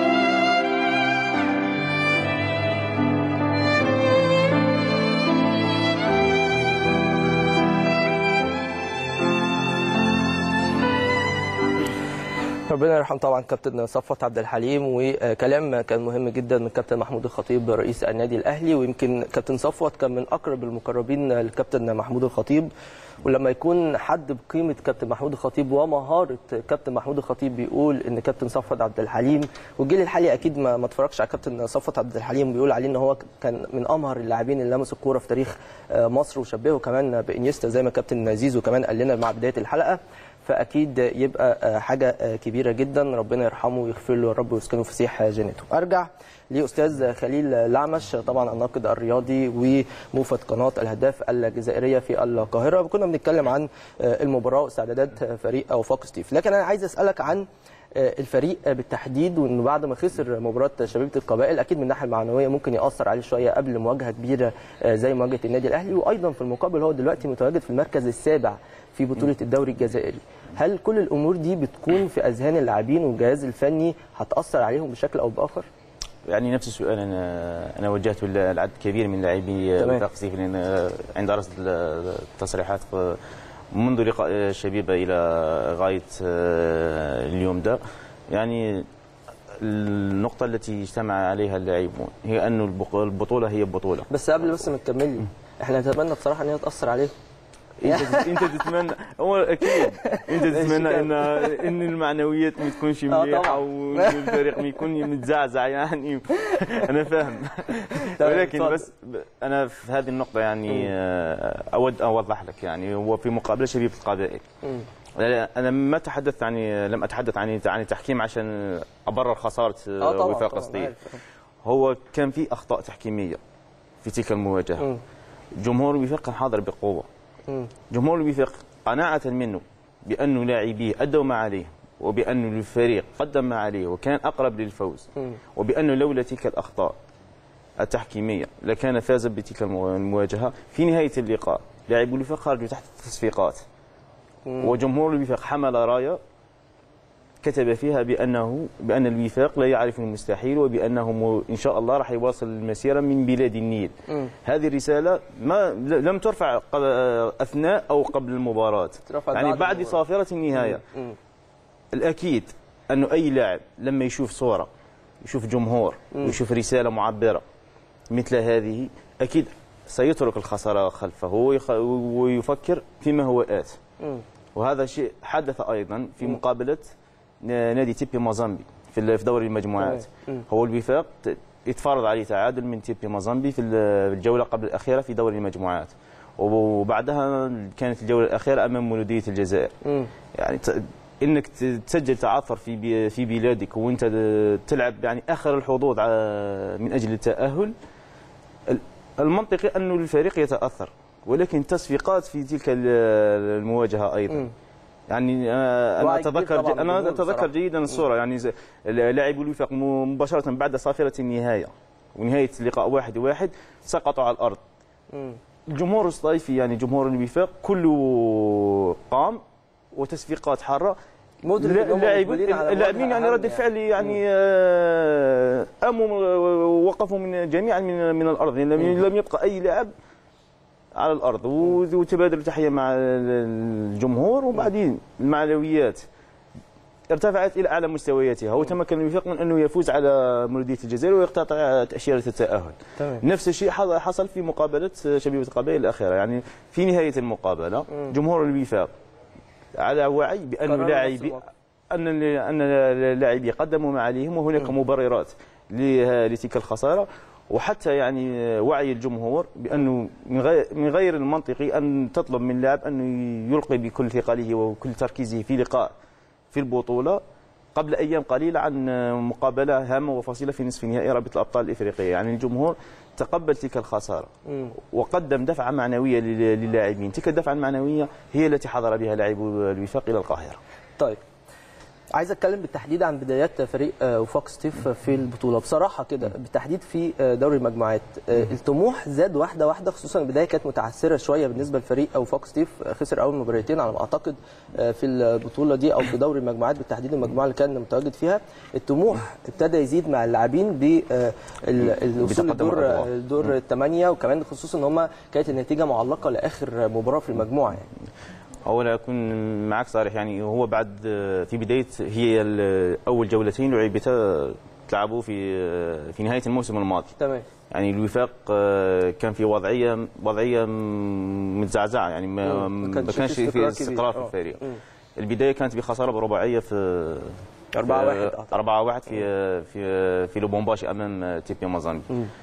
ربنا يرحم طبعا كابتن صفوت عبد الحليم وكلام كان مهم جدا من كابتن محمود الخطيب رئيس النادي الاهلي ويمكن كابتن صفوت كان من اقرب المقربين للكابتن محمود الخطيب ولما يكون حد بقيمه كابتن محمود الخطيب ومهاره كابتن محمود الخطيب بيقول ان كابتن صفوت عبد الحليم والجيل الحالي اكيد ما ما اتفرجش على كابتن صفوت عبد الحليم بيقول عليه ان هو كان من امهر اللاعبين اللي لمسوا الكوره في تاريخ آه، مصر وشبهه كمان بانيستا زي ما كابتن زيزو كمان قال لنا مع بدايه الحلقه فاكيد يبقى آه، حاجه آه، كبيره جدا ربنا يرحمه ويغفر له يا رب ويسكنه فسيح جنته ارجع لاستاذ خليل لعمش طبعا الناقد الرياضي وموفد قناه الهداف الجزائريه في القاهره كنا بنتكلم عن آه، المباراه واستعدادات فريق وفاق ستيف لكن انا عايز اسالك عن آه، الفريق بالتحديد وانه بعد ما خسر مباراه شبيبه القبائل اكيد من الناحيه المعنويه ممكن ياثر عليه شويه قبل مواجهه كبيره آه، زي مواجهه النادي الاهلي وايضا في المقابل هو دلوقتي متواجد في المركز السابع في بطوله الدوري الجزائري هل كل الامور دي بتكون في اذهان اللاعبين والجهاز الفني هتاثر عليهم بشكل او باخر يعني نفس السؤال انا انا وجهته لعدد كبير من لاعبي تمام. وفاق ستيف لأن عند درست التصريحات منذ لقاء الشبيبه الى غايه اليوم ده يعني النقطة التي اجتمع عليها اللاعبون هي أن البطولة هي بطولة بس قبل بس ما تكملي احنا نتمنى بصراحه ان هي تاثر عليهم انت انت تتمنى هو اكيد انت تتمنى ان ان المعنويات ما تكونش آه مليحه طبعا. وان الفريق ما يكون متزعزع يعني انا فاهم تمام، ولكن اتفضل. بس ب- انا في هذه النقطه يعني آه، اود ان اوضح لك يعني هو في مقابله شبيبه القبائل مم. لا، انا ما تحدثت عن لم اتحدث عن عن التحكيم عشان ابرر خساره اه طبعا وفاق طبعاً، سطيف عارف. هو كان في اخطاء تحكيميه في تلك المواجهه مم. جمهور الوفاق كان حاضر بقوه مم. جمهور الوفاق قناعة منه بأن لاعبيه أدوا ما عليه وبأن الفريق قدم ما عليه وكان أقرب للفوز مم. وبأنه لولا تلك الأخطاء التحكيمية لكان فاز بتلك المو- المواجهة في نهاية اللقاء لاعبو الوفاق خرجوا تحت التصفيقات وجمهور الوفاق حمل راية كتب فيها بأنه بأن الوفاق لا يعرف المستحيل وبأنه م- إن شاء الله راح يواصل المسيرة من بلاد النيل مم. هذه الرسالة ما ل- لم ترفع قب- أثناء أو قبل المباراة ترفع يعني بعد بعد المباراة. صافرة النهاية مم. الأكيد أنه أي لاعب لما يشوف صورة يشوف جمهور ويشوف رسالة معبرة مثل هذه أكيد سيترك الخسارة خلفه ويخ- ويفكر فيما هو آت مم. وهذا شيء حدث أيضا في مقابلة ن- نادي تيبي موزامبي في ال- في دوري المجموعات تمام. مم. هو الوفاق ت- يتفرض عليه تعادل من تيبي موزامبي في ال- الجولة قبل الأخيرة في دوري المجموعات وبعدها كانت الجولة الأخيرة أمام مولودية الجزائر مم. يعني ت- انك ت- تسجل تعثر في بي- في بلادك وانت د- تلعب يعني اخر الحظوظ ع- من اجل التاهل ال- المنطقي انه الفريق يتاثر ولكن تصفيقات في تلك ال- المواجهه ايضا مم. يعني آه، انا وعي كبير اتذكر طبعاً ج- انا بالجمهور اتذكر بصراحة. جيدا الصوره يعني ز- لاعبو الوفاق م- مباشره بعد صافره النهايه ونهايه اللقاء واحد واحد سقطوا على الارض مم. الجمهور الصيفي يعني جمهور الوفاق كله قام وتصفيقات حاره مدرك لا- إن هم اللاعبين مقبلين على اللاعبين مواجهة يعني أهم رد الفعل يعني آه، قاموا وقفوا من جميعا من من الارض يعني لم لم يبقى اي لاعب على الارض وتبادلوا تحيه مع الجمهور وبعدين المعنويات ارتفعت الى اعلى مستوياتها وتمكن الوفاق من انه يفوز على مولوديه الجزائر ويقتطع تاشيره التاهل تمام. نفس الشيء حص- حصل في مقابله شبيبه القبائل الاخيره يعني في نهايه المقابله جمهور الوفاق على وعي بان قرروا نفس لاعبي الموقف. ان ان اللاعبين قدموا ما عليهم وهناك مبررات له- لتلك الخساره وحتى يعني وعي الجمهور بانه من غير من غير المنطقي ان تطلب من لاعب انه يلقي بكل ثقله وكل تركيزه في لقاء في البطوله قبل ايام قليله عن مقابله هامه وفصيله في نصف نهائي رابطه الابطال الافريقيه يعني الجمهور تقبل تلك الخساره مم. وقدم دفعه معنويه لل- للاعبين تلك الدفعه المعنويه هي التي حضر بها لاعبو الوفاق الى القاهره طيب عايز اتكلم بالتحديد عن بدايات فريق آه، وفاق ستيف في البطوله بصراحه كده بالتحديد في آه، دوري المجموعات آه، الطموح زاد واحده واحده خصوصا البدايه كانت متعثره شويه بالنسبه لفريق وفاق ستيف آه، خسر اول مباراتين على ما اعتقد آه، في البطوله دي او في دوري المجموعات بالتحديد المجموعه اللي كان متواجد فيها الطموح ابتدى يزيد مع اللاعبين بالوصول بتقدم لدور الأدوار. الدور الثمانيه وكمان خصوصا ان هم كانت النتيجه معلقه لاخر مباراه في المجموعه يعني اولا اكون معك صريح يعني هو بعد في بدايه هي ال- اول جولتين لعبتا تلعبوا في في نهايه الموسم الماضي تمام يعني الوفاق آه، كان في وضعيه وضعيه متزعزعه يعني ما, مم. ما ما كانش كانش في في استقرار كبير. استقرار في آه. الفريق مم. البدايه كانت بخساره برباعيه في 4-1 أعتقد. 4 1 في في في لوبومباشي امام تيبي موزامبيق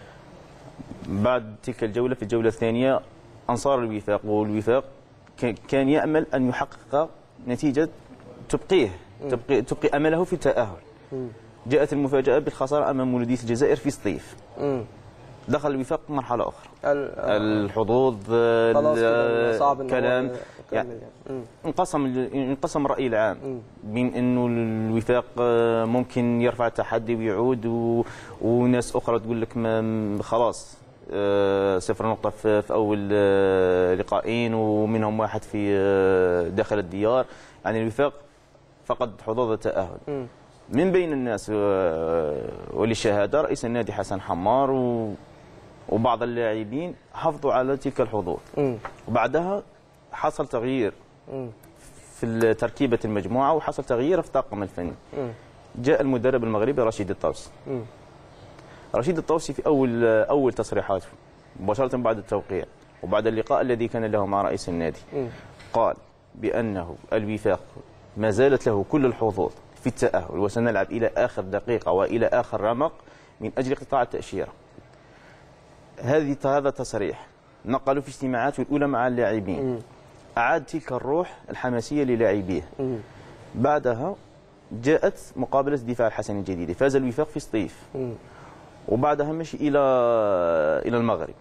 بعد تلك الجوله في الجوله الثانيه انصار الوفاق والوفاق ك- كان يامل ان يحقق نتيجه تبقيه تبقي تبقي امله في التاهل جاءت المفاجاه بالخساره امام مولوديه الجزائر في سطيف مم. دخل الوفاق مرحله اخرى ال- الحظوظ خلاص كده ال- صعب ان هو كلام يكمل يعني يعني. مم. انقسم ال- انقسم الراي العام بين انه الوفاق آه، ممكن يرفع التحدي ويعود و... وناس اخرى تقول لك ما م- خلاص آه، صفر نقطة في في أول آه، لقاءين ومنهم واحد في آه، داخل الديار يعني الوفاق فقد حظوظ التأهل مم. من بين الناس آه، وللشهادة رئيس النادي حسن حمار و... وبعض اللاعبين حافظوا على تلك الحظوظ مم. وبعدها حصل تغيير مم. في تركيبة المجموعة وحصل تغيير في الطاقم الفني مم. جاء المدرب المغربي رشيد الطوسي مم. رشيد الطوسي في أول أول تصريحاته مباشرة بعد التوقيع وبعد اللقاء الذي كان له مع رئيس النادي مم. قال بأنه الوفاق ما زالت له كل الحظوظ في التأهل وسنلعب إلى آخر دقيقة وإلى آخر رمق من أجل قطاع التأشيرة هذه هذا تصريح نقلوا في اجتماعاته الأولى مع اللاعبين أعاد تلك الروح الحماسية للاعبيه مم. بعدها جاءت مقابلة الدفاع الحسني الجديدة فاز الوفاق في سطيف مم. وبعدها مشي إلى إلى المغرب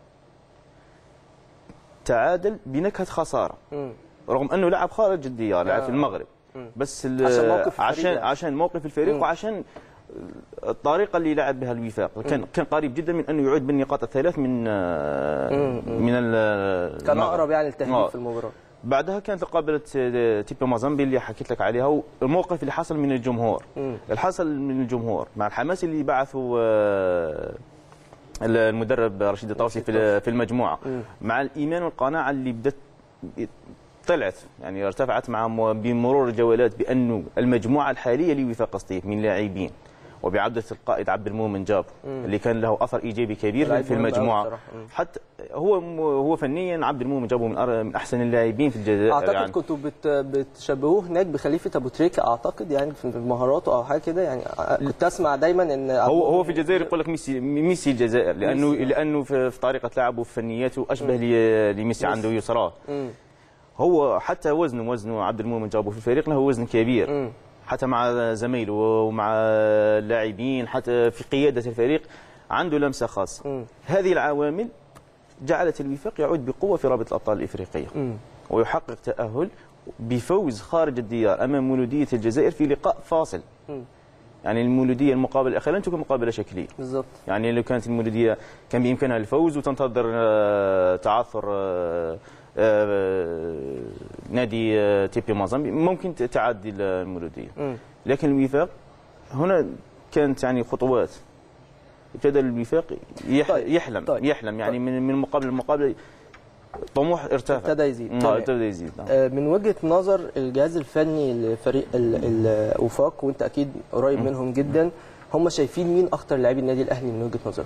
تعادل بنكهة خسارة مم. رغم انه لعب خارج الديار لعب في المغرب بس ال- عشان موقف الفريق عشان يعني. عشان موقف الفريق وعشان الطريقه اللي لعب بها الوفاق كان كان قريب جدا من انه يعود بالنقاط الثلاث من من ال- كان المغرب. اقرب يعني التهديف آه. في المباراه بعدها كانت مقابله تيبو مازامبي اللي حكيت لك عليها والموقف اللي حصل من الجمهور مم. اللي حصل من الجمهور مع الحماس اللي بعثه آه، المدرب رشيد الطوسي في في المجموعه مع الايمان والقناعه اللي بدات طلعت يعني ارتفعت مع م- بمرور الجولات بانه المجموعه الحاليه لوفاق سطيف من لاعبين وبعودة القائد عبد المؤمن جابو اللي كان له اثر ايجابي كبير لعيب في مهم أوي المجموعه بصراحة. مم. حتى هو هو فنيا عبد المؤمن جابو من أر- من احسن اللاعبين في الجزائر اعتقد يعني. كنتوا بت... بتشبهوه هناك بخليفه ابو تريكه اعتقد يعني في مهاراته او حاجه كده يعني كنت اسمع دايما ان هو هو في الجزائر يقول لك ميسي ميسي الجزائر لانه ميسي. لانه في في طريقه لعبه وفي فنياته اشبه ل- لميسي عنده يسراه مم. هو حتى وزنه وزنه عبد المؤمن جابه في الفريق له وزن كبير مم. حتى مع زميله ومع اللاعبين حتى في قياده الفريق عنده لمسه خاصه مم. هذه العوامل جعلت الوفاق يعود بقوه في رابطه الابطال الافريقيه مم. ويحقق تاهل بفوز خارج الديار امام مولوديه الجزائر في لقاء فاصل مم. يعني المولوديه المقابله الاخيره لم تكن مقابله شكليه بالظبط يعني لو كانت المولوديه كان بامكانها الفوز وتنتظر آه، تعثر آه، آه، نادي آه، تيبي مازامبي ممكن تعدي المولوديه مم. لكن الوفاق هنا كانت يعني خطوات ابتدى الوفاق يح طيب، يحلم طيب، يحلم يعني من من مقابله لمقابله طموح ارتفع ابتدى يزيد. آه، تمام. ابتدى يزيد نعم. آه، من وجهه نظر الجهاز الفني لفريق ال- الوفاق وانت اكيد قريب منهم جدا هم شايفين مين اخطر لاعبي النادي الاهلي من وجهه نظرهم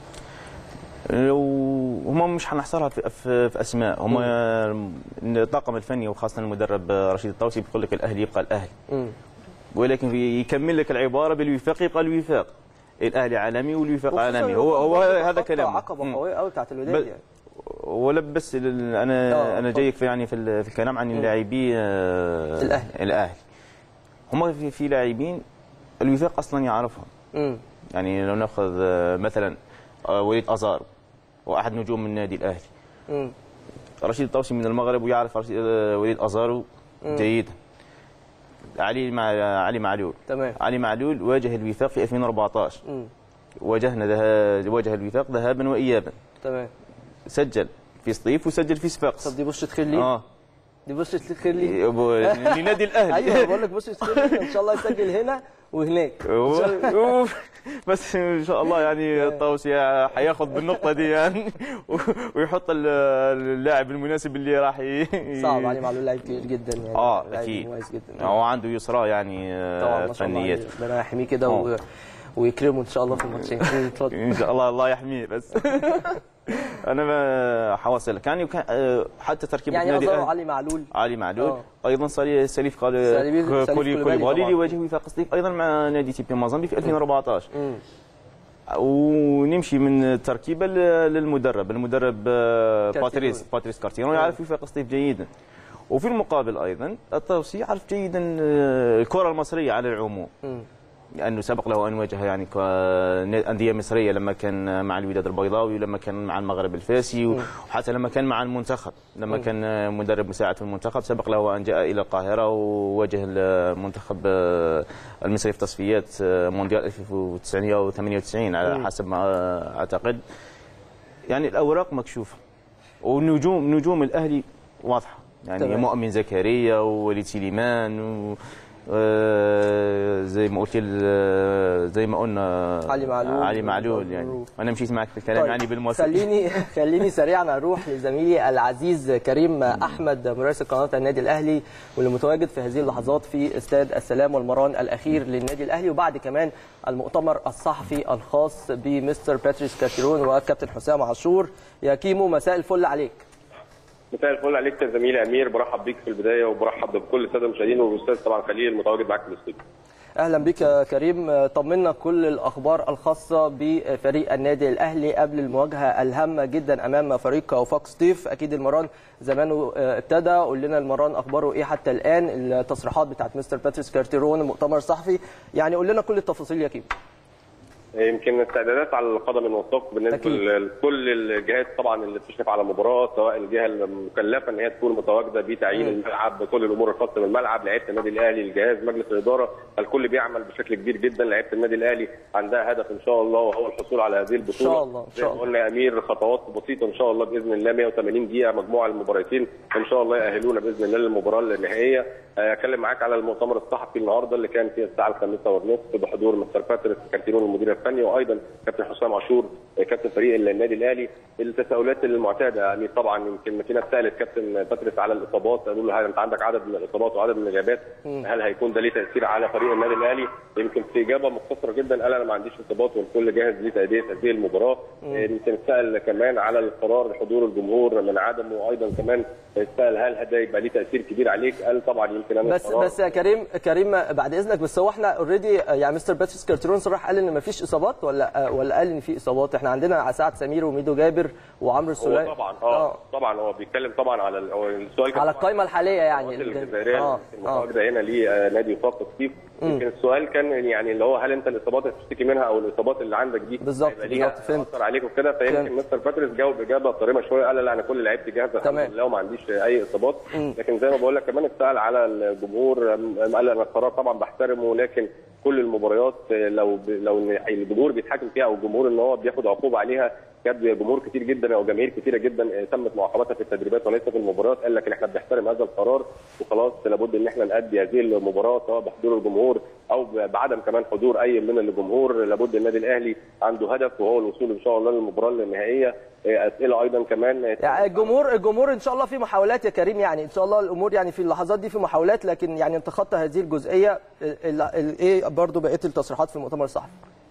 لو هم مش هنحصرها في, في, في اسماء هم الطاقم الفني وخاصه المدرب رشيد الطوسي بيقول لك الاهلي يبقى الاهلي مم. ولكن يكمل لك العباره بالوفاق يبقى الوفاق الاهلي عالمي والوفاق وخصوصاً عالمي هو هو الوفاق هذا خط كلامه عقبه مم. قويه قوي بتاعت الوداد بل- يعني ولا بس ال- آه، انا انا اتفضل. جايك في يعني في, ال- في الكلام عن اللاعبي آه، الأهلي. الاهلي هم في, في لاعبين الوفاق اصلا يعرفهم مم. يعني لو ناخذ آه، مثلا آه، وليد ازار واحد نجوم من النادي الاهلي مم. رشيد الطوسي من المغرب ويعرف رشيد- آه، وليد ازارو جيدا علي مع علي معلول تمام علي معلول واجه الوفاق في 2014 مم. واجهنا ده واجه الوفاق ذهابا وايابا تمام سجل في سطيف وسجل في طب صفاقس دي بشرة خير ليه؟ اه دي بشرة خير ليه؟ يبقى لنادي الاهلي ايوه بقول لك بشرة خير ليه ان شاء الله يسجل هنا وهناك إن شاء الله. أوف. بس ان شاء الله يعني الطوسي حياخذ بالنقطه دي يعني ويحط ال- اللاعب المناسب اللي راح ي- صعب علي معلول لعيب كبير جدا يعني اه لعيب اكيد مميز جدا هو عنده يسرى يعني آه، طبعا ما شاء الله فنيات عليه. ربنا يحميه كده و... آه. ويكرمه ان شاء الله في الماتشين اتفضل ان شاء الله الله يحميه بس انا ما حواصل لك يعني وكان- آه، حتى تركيبه يعني النادي أظهر الأهلي- علي معلول علي معلول آه. ايضا صلي- سليف قال سليف- سليف كولي كوليبالي كوليبالي طبعاً. اللي واجه وفاق سطيف ايضا مع نادي تيبي مازامبي في 2014 مم. ونمشي من التركيبه ل- للمدرب المدرب آه، كارتيرون. باتريس باتريس كارتيرون يعرف وفاق سطيف جيدا وفي المقابل ايضا الطوسي يعرف جيدا آه، الكره المصريه على العموم لانه سبق له ان واجه يعني ك- انديه مصريه لما كان مع الوداد البيضاوي ولما كان مع المغرب الفاسي وحتى لما كان مع المنتخب لما كان مدرب مساعد في المنتخب سبق له ان جاء الى القاهره وواجه المنتخب آه، المصري في تصفيات آه، مونديال 1998 على حسب ما آه، اعتقد يعني الاوراق مكشوفه ونجوم نجوم الاهلي واضحه يعني تمام. مؤمن زكريا ووليد سليمان و آه، زي ما قلت ال- زي ما قلنا علي معلول. علي معلول يعني انا مشيت معك في الكلام طيب، يعني بالمواصل خليني خليني سريعا اروح لزميلي العزيز كريم احمد مراسل قناه النادي الاهلي واللي متواجد في هذه اللحظات في استاد السلام والمران الاخير للنادي الاهلي وبعد كمان المؤتمر الصحفي الخاص بمستر باتريس كاتيرون والكابتن حسام عاشور يا كيمو مساء الفل عليك مساء الفل عليك يا زميلي امير برحب بيك في البدايه وبرحب بكل الساده المشاهدين والاستاذ طبعا خليل المتواجد معاك في الاستوديو اهلا بك يا كريم طمنا كل الاخبار الخاصه بفريق النادي الاهلي قبل المواجهه الهامه جدا امام فريق وفاق سطيف اكيد المران زمانه ابتدى قول لنا المران اخباره ايه حتى الان التصريحات بتاعت مستر باتريس كارتيرون المؤتمر الصحفي يعني قول لنا كل التفاصيل يا كيم يمكن الاستعدادات على القدم والساق بالنسبه أكيد. لكل الجهات طبعا اللي بتشرف على المباراه سواء الجهه المكلفه ان هي تكون متواجده بتعيين الملعب بكل الامور الخاصه بالملعب لعيبه النادي الاهلي الجهاز مجلس الاداره الكل بيعمل بشكل كبير جدا لعيبه النادي الاهلي عندها هدف ان شاء الله وهو الحصول على هذه البطوله شاء الله، إن زي شاء ما الله. قلنا يا امير خطوات بسيطه ان شاء الله باذن الله 180 دقيقه مجموعه المباراتين ان شاء الله يأهلونا باذن الله للمباراه النهائيه آه، اتكلم معاك على المؤتمر الصحفي النهارده اللي كان في الساعه الخامسة والنصف بحضور مستر باتريس كارتيرون المدير الفني وايضا كابتن حسام عاشور آه، كابتن فريق النادي الاهلي التساؤلات المعتاده يا امير طبعا يمكن فينا سالت كابتن باتريس على الاصابات قالوا له هل انت عندك عدد من الاصابات وعدد من الاجابات هل هيكون ده ليه تاثير على فريق النادي الاهلي يمكن في اجابه مختصره جدا قال انا ما عنديش اصابات والكل جاهز لتاديه هذه المباراه آه، يمكن سال كمان على القرار حضور الجمهور من عدمه وايضا كمان سال هل ده يبقى ليه تاثير كبير عليك قال طبعا يمكن انا بس القرار- بس يا كريم كريم بعد اذنك بس هو احنا اوريدي يعني مستر باتريس كارتيرون صراحه قال ان مفيش اصابات ولا ولا قال ان في اصابات احنا عندنا سعد سمير وميدو جابر وعمرو هو السوليه طبعا اه طبعا هو بيتكلم طبعا على ال- هو السؤال كان على طبعاً القائمه الحاليه يعني الجزائريه الجزائريه اه اه المتواجده هنا لنادي وفاق ستيف يمكن السؤال كان يعني اللي هو هل انت الاصابات اللي بتشتكي منها او الاصابات اللي عندك دي بالظبط، هيبقى ليها بالظبط، فهمت. اثر عليك وكده فهمت. فيمكن مستر باتريس جاوب اجابه صارمه شويه قال لا انا كل لعيبتي جاهزه تمام. الحمد لله وما عنديش اي اصابات لكن زي ما بقول لك كمان اتسال على الجمهور أم- قال انا القرار طبعا بحترمه لكن كل المباريات لو ب... لو إن الجمهور بيتحكم فيها او الجمهور ان هو بياخد عقوبه عليها كان جمهور كتير جدا او جماهير كتيره جدا تمت معاقبتها في التدريبات وليس في المباريات قال لك ان احنا بنحترم هذا القرار وخلاص لابد ان احنا نأدي هذه المباراه سواء بحضور الجمهور او بعدم كمان حضور اي من الجمهور لابد النادي الاهلي عنده هدف وهو الوصول ان شاء الله للمباراه النهائيه اسئله ايضا كمان يعني الجمهور الجمهور ان شاء الله في محاولات يا كريم يعني ان شاء الله الامور يعني في اللحظات دي في محاولات لكن يعني نتخطى هذه الجزئيه ال- ال- ال- ايه برضه بقيه التصريحات في المؤتمر الصحفي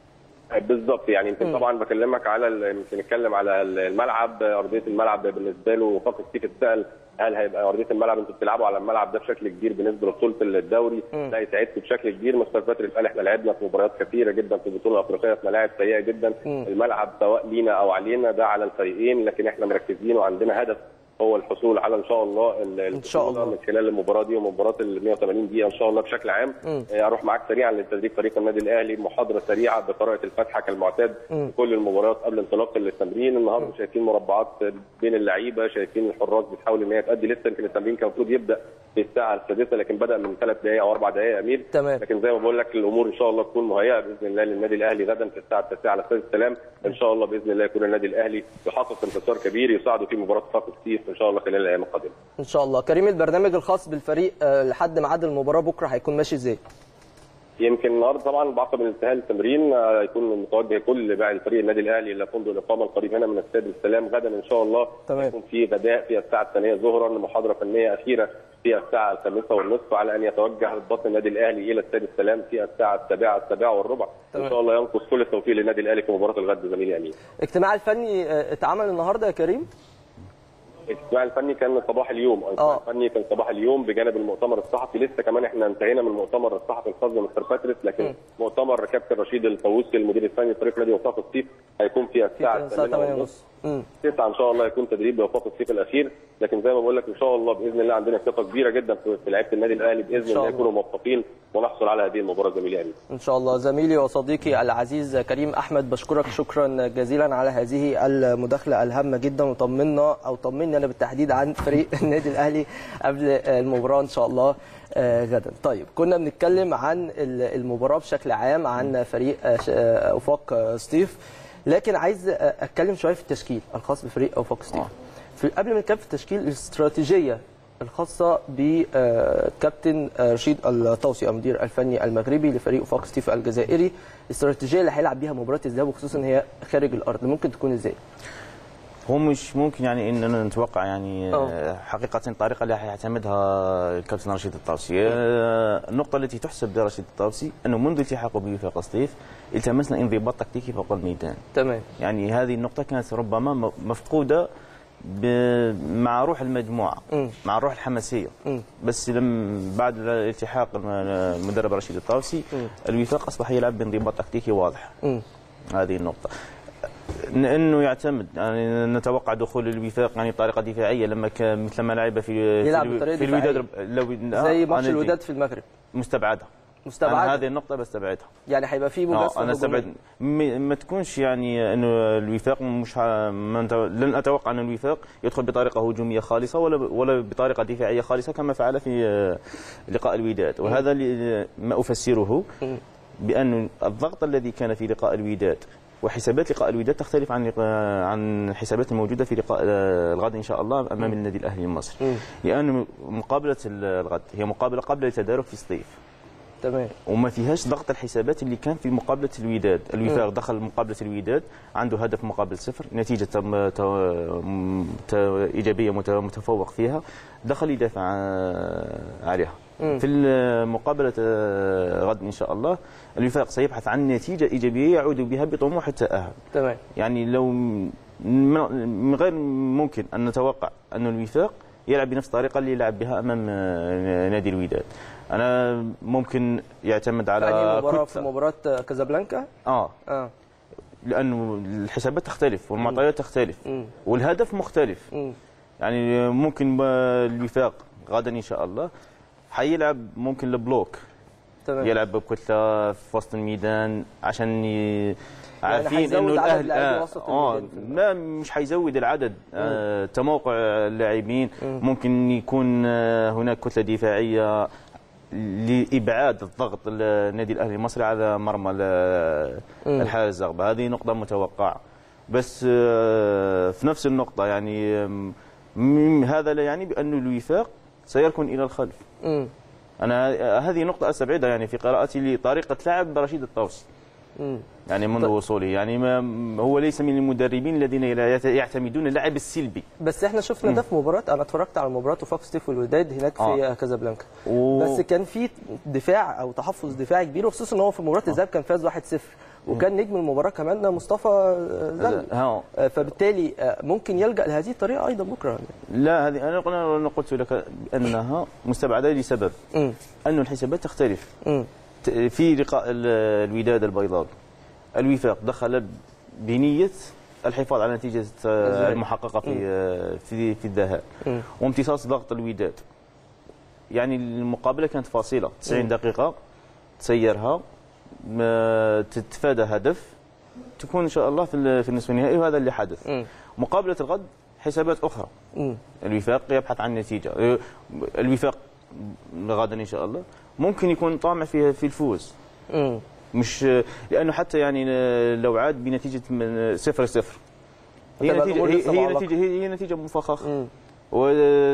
بالظبط يعني يمكن طبعا بكلمك على ال- يمكن نتكلم على الملعب ارضيه الملعب بالنسبه له فقط ستيف اتسال هل هيبقى ارضيه الملعب انتوا بتلعبوا على الملعب ده بشكل كبير بالنسبه لبطوله الدوري لا يساعدكم بشكل كبير مستر باتريس قال احنا لعبنا في مباريات كثيره جدا في البطوله الافريقيه في ملاعب سيئه جدا الملعب سواء لينا او علينا ده على الفريقين لكن احنا مركزين وعندنا هدف هو الحصول على ان شاء الله ال- إن شاء البطولة الله. من خلال المباراه دي ومباراه ال 180 دقيقه ان شاء الله بشكل عام آه، اروح معاك سريعا لتدريب فريق النادي الاهلي محاضره سريعه بقراءه الفاتحه كالمعتاد في كل المباريات قبل انطلاق التمرين النهارده شايفين مربعات بين اللعيبه شايفين الحراس بتحاول ان هي تادي لسه يمكن التمرين كان المفروض يبدا في الساعه السادسه لكن بدا من ثلاث دقائق او اربع دقائق يا امير تمام. لكن زي ما بقول لك الامور ان شاء الله تكون مهيئه باذن الله للنادي الاهلي غدا في الساعه 9 على استاد السلام ان شاء الله باذن الله يكون النادي الاهلي يحقق انتصار كبير يساعده في مباراه فاق كتير ان شاء الله خلال الايام القادمه ان شاء الله كريم البرنامج الخاص بالفريق آه، لحد ميعاد المباراه بكره هيكون ماشي ازاي يمكن النهارده طبعا بعقب انتهاء التمرين آه، هيكون متوجه كل باقي الفريق النادي الاهلي الى فندق الاقامه القريب هنا من استاد السلام غدا ان شاء الله تمام. يكون في غداء في الساعه الثانيه ظهرا محاضره فنيه اخيره في الساعه الخامسه والنصف على ان يتوجه ضباط النادي الاهلي الى استاد السلام في الساعه السابعه السابعه والربع تمام. ان شاء الله ينقص كل التوفيق للنادي الاهلي في مباراه الغد زميلي امين اجتماع الفني آه، اتعمل النهارده يا كريم الاجتماع الفني كان صباح اليوم آه. الاجتماع الفني كان صباح اليوم بجانب المؤتمر الصحفي لسه كمان احنا انتهينا من المؤتمر الصحفي الخاص بمستر باتريس لكن مؤتمر كابتن رشيد الطاووسي المدير الفني لفريق نادي وفاق الصيف هيكون في الساعه الساعه 8 8:30 ونص امم 9 ان شاء الله يكون تدريب لوفاق الصيف الاخير لكن زي ما بقول لك ان شاء الله باذن الله عندنا ثقه كبيره جدا في في لعيبه النادي الاهلي إن باذن شاء الله الله. يكونوا موفقين ونحصل على هذه المباراه الجميله يعني. ان شاء الله زميلي وصديقي العزيز كريم احمد بشكرك شكرا جزيلا على هذه المداخله الهامه جدا وطمنا او طمني انا بالتحديد عن فريق النادي الاهلي قبل المباراه ان شاء الله آه، غدا طيب كنا بنتكلم عن ال- المباراه بشكل عام عن فريق آه، ش- آه، افاق آه، ستيف لكن عايز آه، اتكلم شويه في التشكيل الخاص بفريق افاق ستيف في قبل ما نتكلم في التشكيل الاستراتيجيه الخاصه بكابتن رشيد الطوسي المدير الفني المغربي لفريق افاق ستيف الجزائري الاستراتيجيه اللي هيلعب بيها مباراه الذهاب وخصوصا هي خارج الارض ممكن تكون ازاي؟ هو مش ممكن يعني اننا نتوقع يعني أوه. آه، حقيقه الطريقه اللي حيعتمدها الكابتن رشيد الطاوسي آه، النقطه التي تحسب لرشيد الطاوسي انه منذ التحاقه بوفاق سطيف التمسنا انضباط تكتيكي فوق الميدان تمام يعني هذه النقطه كانت ربما م- مفقوده ب- مع روح المجموعه مم. مع الروح الحماسيه مم. بس لم بعد الالتحاق الم- المدرب رشيد الطاوسي مم. الوفاق اصبح يلعب بانضباط تكتيكي واضح مم. هذه النقطة انه يعتمد يعني نتوقع دخول الوفاق يعني بطريقه دفاعيه لما كان مثل ما لعب في يلعب في, بطريقة في الوداد دفاعية. لو زي ماتش أنا دي الوداد في المغرب مستبعده مستبعد أنا هذه النقطه بستبعدها يعني هيبقى في آه، مجازفه انا هجومية. استبعد م- ما تكونش يعني انه الوفاق مش ه- ما نت- لن اتوقع ان الوفاق يدخل بطريقه هجوميه خالصه ولا ولا بطريقه دفاعيه خالصه كما فعل في آه، لقاء الوداد وهذا اللي- ما افسره مم. بأن الضغط الذي كان في لقاء الوداد وحسابات لقاء الوداد تختلف عن لقاء عن حسابات الموجوده في لقاء آه، الغد ان شاء الله امام النادي الاهلي المصري مم. لان مقابله الغد هي مقابله قبل التدارك في الصيف تمام وما فيهاش ضغط الحسابات اللي كان في مقابله الوداد الوفاق دخل مقابله الوداد عنده هدف مقابل صفر نتيجه تم ت- م- ت- ايجابيه مت- متفوق فيها دخل يدافع آه، عليها مم. في مقابله آه، غد ان شاء الله الوفاق سيبحث عن نتيجه ايجابيه يعود بها بطموح التاهل تمام يعني لو م- من من غير ممكن ان نتوقع ان الوفاق يلعب بنفس الطريقه اللي يلعب بها امام آه، نادي الوداد انا ممكن يعتمد على يعني مباراه في كتلة. مباراه كازابلانكا اه اه لانه الحسابات تختلف والمعطيات تختلف مم. والهدف مختلف مم. يعني ممكن آه، الوفاق غدا ان شاء الله حيلعب ممكن البلوك تمام يلعب بكتله في وسط الميدان عشان ي... عارفين هيزود انه عدد الاهلي لاعبي آه وسط آه الميدان في لا مش حيزود العدد آه تموقع اللاعبين ممكن يكون آه هناك كتله دفاعيه لابعاد الضغط النادي الاهلي المصري على مرمى ال- مم. الحارس الزغبه هذه نقطه متوقعه بس آه في نفس النقطه يعني آم، م- هذا لا يعني بأن الوفاق سيركن الى الخلف مم. انا هذه نقطه استبعدها يعني في قراءتي لطريقه لعب رشيد الطوسي مم. يعني منذ وصوله يعني ما هو ليس من المدربين الذين لا يت- يعتمدون اللعب السلبي بس احنا شفنا ده في مباراه انا اتفرجت على مباراه وفاق ستيف والوداد هناك في آه. كازابلانكا و... بس كان في دفاع او تحفظ دفاعي كبير وخصوصا ان هو في مباراه الذهاب كان فاز 1-0 وكان نجم المباراه كمان مصطفى زل ها آه، فبالتالي آه، ممكن يلجا لهذه الطريقه ايضا بكره لا هذه انا قلنا انا قلت لك بانها مستبعده لسبب مم. أن الحسابات تختلف مم. ت- في لقاء ال- الوداد البيضاوي الوفاق دخل بنيه الحفاظ على نتيجه آه، الذهاب. المحققه في آه، في في الذهاب مم. وامتصاص ضغط الوداد يعني المقابله كانت فاصله 90 دقيقه تسيرها ما تتفادى هدف تكون ان شاء الله في ال- في النصف النهائي وهذا اللي حدث مم. مقابله الغد حسابات اخرى مم. الوفاق الوفاق يبحث عن نتيجه أه، الوفاق غدا ان شاء الله ممكن يكون طامع في في الفوز مم. مش لانه حتى يعني لو عاد بنتيجه من صفر صفر هي هتبقى نتيجه الأمور هي, لسه هي معلقة. نتيجه هي, هي نتيجه مفخخه مم. و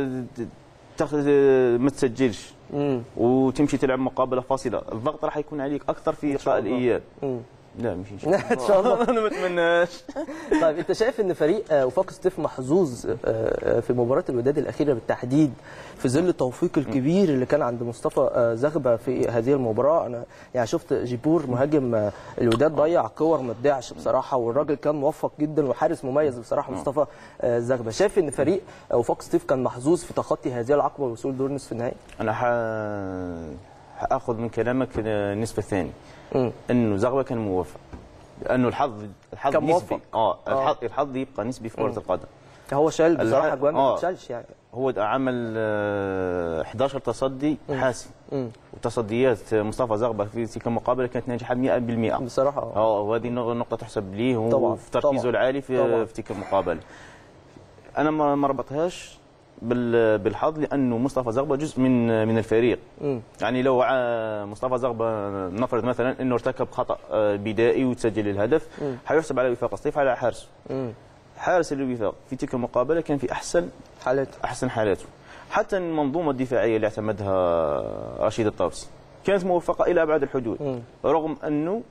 تاخذ ما تسجلش مم. وتمشي تلعب مقابله فاصله الضغط راح يكون عليك اكثر في لقاء الله. الاياب مم. لا مش ان شاء الله ان شاء الله انا ما اتمناش طيب انت شايف ان فريق آه، وفاق ستيف محظوظ آه، آه، في مباراه الوداد الاخيره بالتحديد في ظل التوفيق الكبير اللي كان عند مصطفى آه، زغبه في هذه المباراه انا يعني شفت جيبور مهاجم آه، الوداد ضيع كور ما تضيعش بصراحه والراجل كان موفق جدا وحارس مميز بصراحه مصطفى آه، زغبه شايف ان فريق آه، وفاق ستيف كان محظوظ في تخطي هذه العقبه والوصول دور نصف النهائي انا ح... حاخذ من كلامك النصف الثاني مم. انه زغبه كان موفق لانه الحظ الحظ كان نسبي موفق. اه آه. الحظ, الحظ يبقى نسبي في كره القدم هو شال بصراحه الح- اجوان ما آه. تتشالش يعني هو عمل آه، 11 تصدي حاسم مم. وتصديات مصطفى زغبه في تلك المقابله كانت ناجحه 100% بصراحه آه. اه وهذه نقطه تحسب ليه طبعاً، وفي تركيزه طبعاً، العالي في طبعاً. في تلك المقابله انا ما ما ربطهاش بال- بالحظ لانه مصطفى زغبه جزء من من الفريق مم. يعني لو ع- مصطفى زغبه نفرض مثلا انه ارتكب خطا آه، بدائي وتسجل الهدف حيحسب على وفاق الصيف على حارس مم. حارس الوفاق في تلك المقابله كان في احسن حالته احسن حالاته حتى المنظومه الدفاعيه اللي اعتمدها رشيد الطوسي كانت موفقه الى ابعد الحدود مم. رغم انه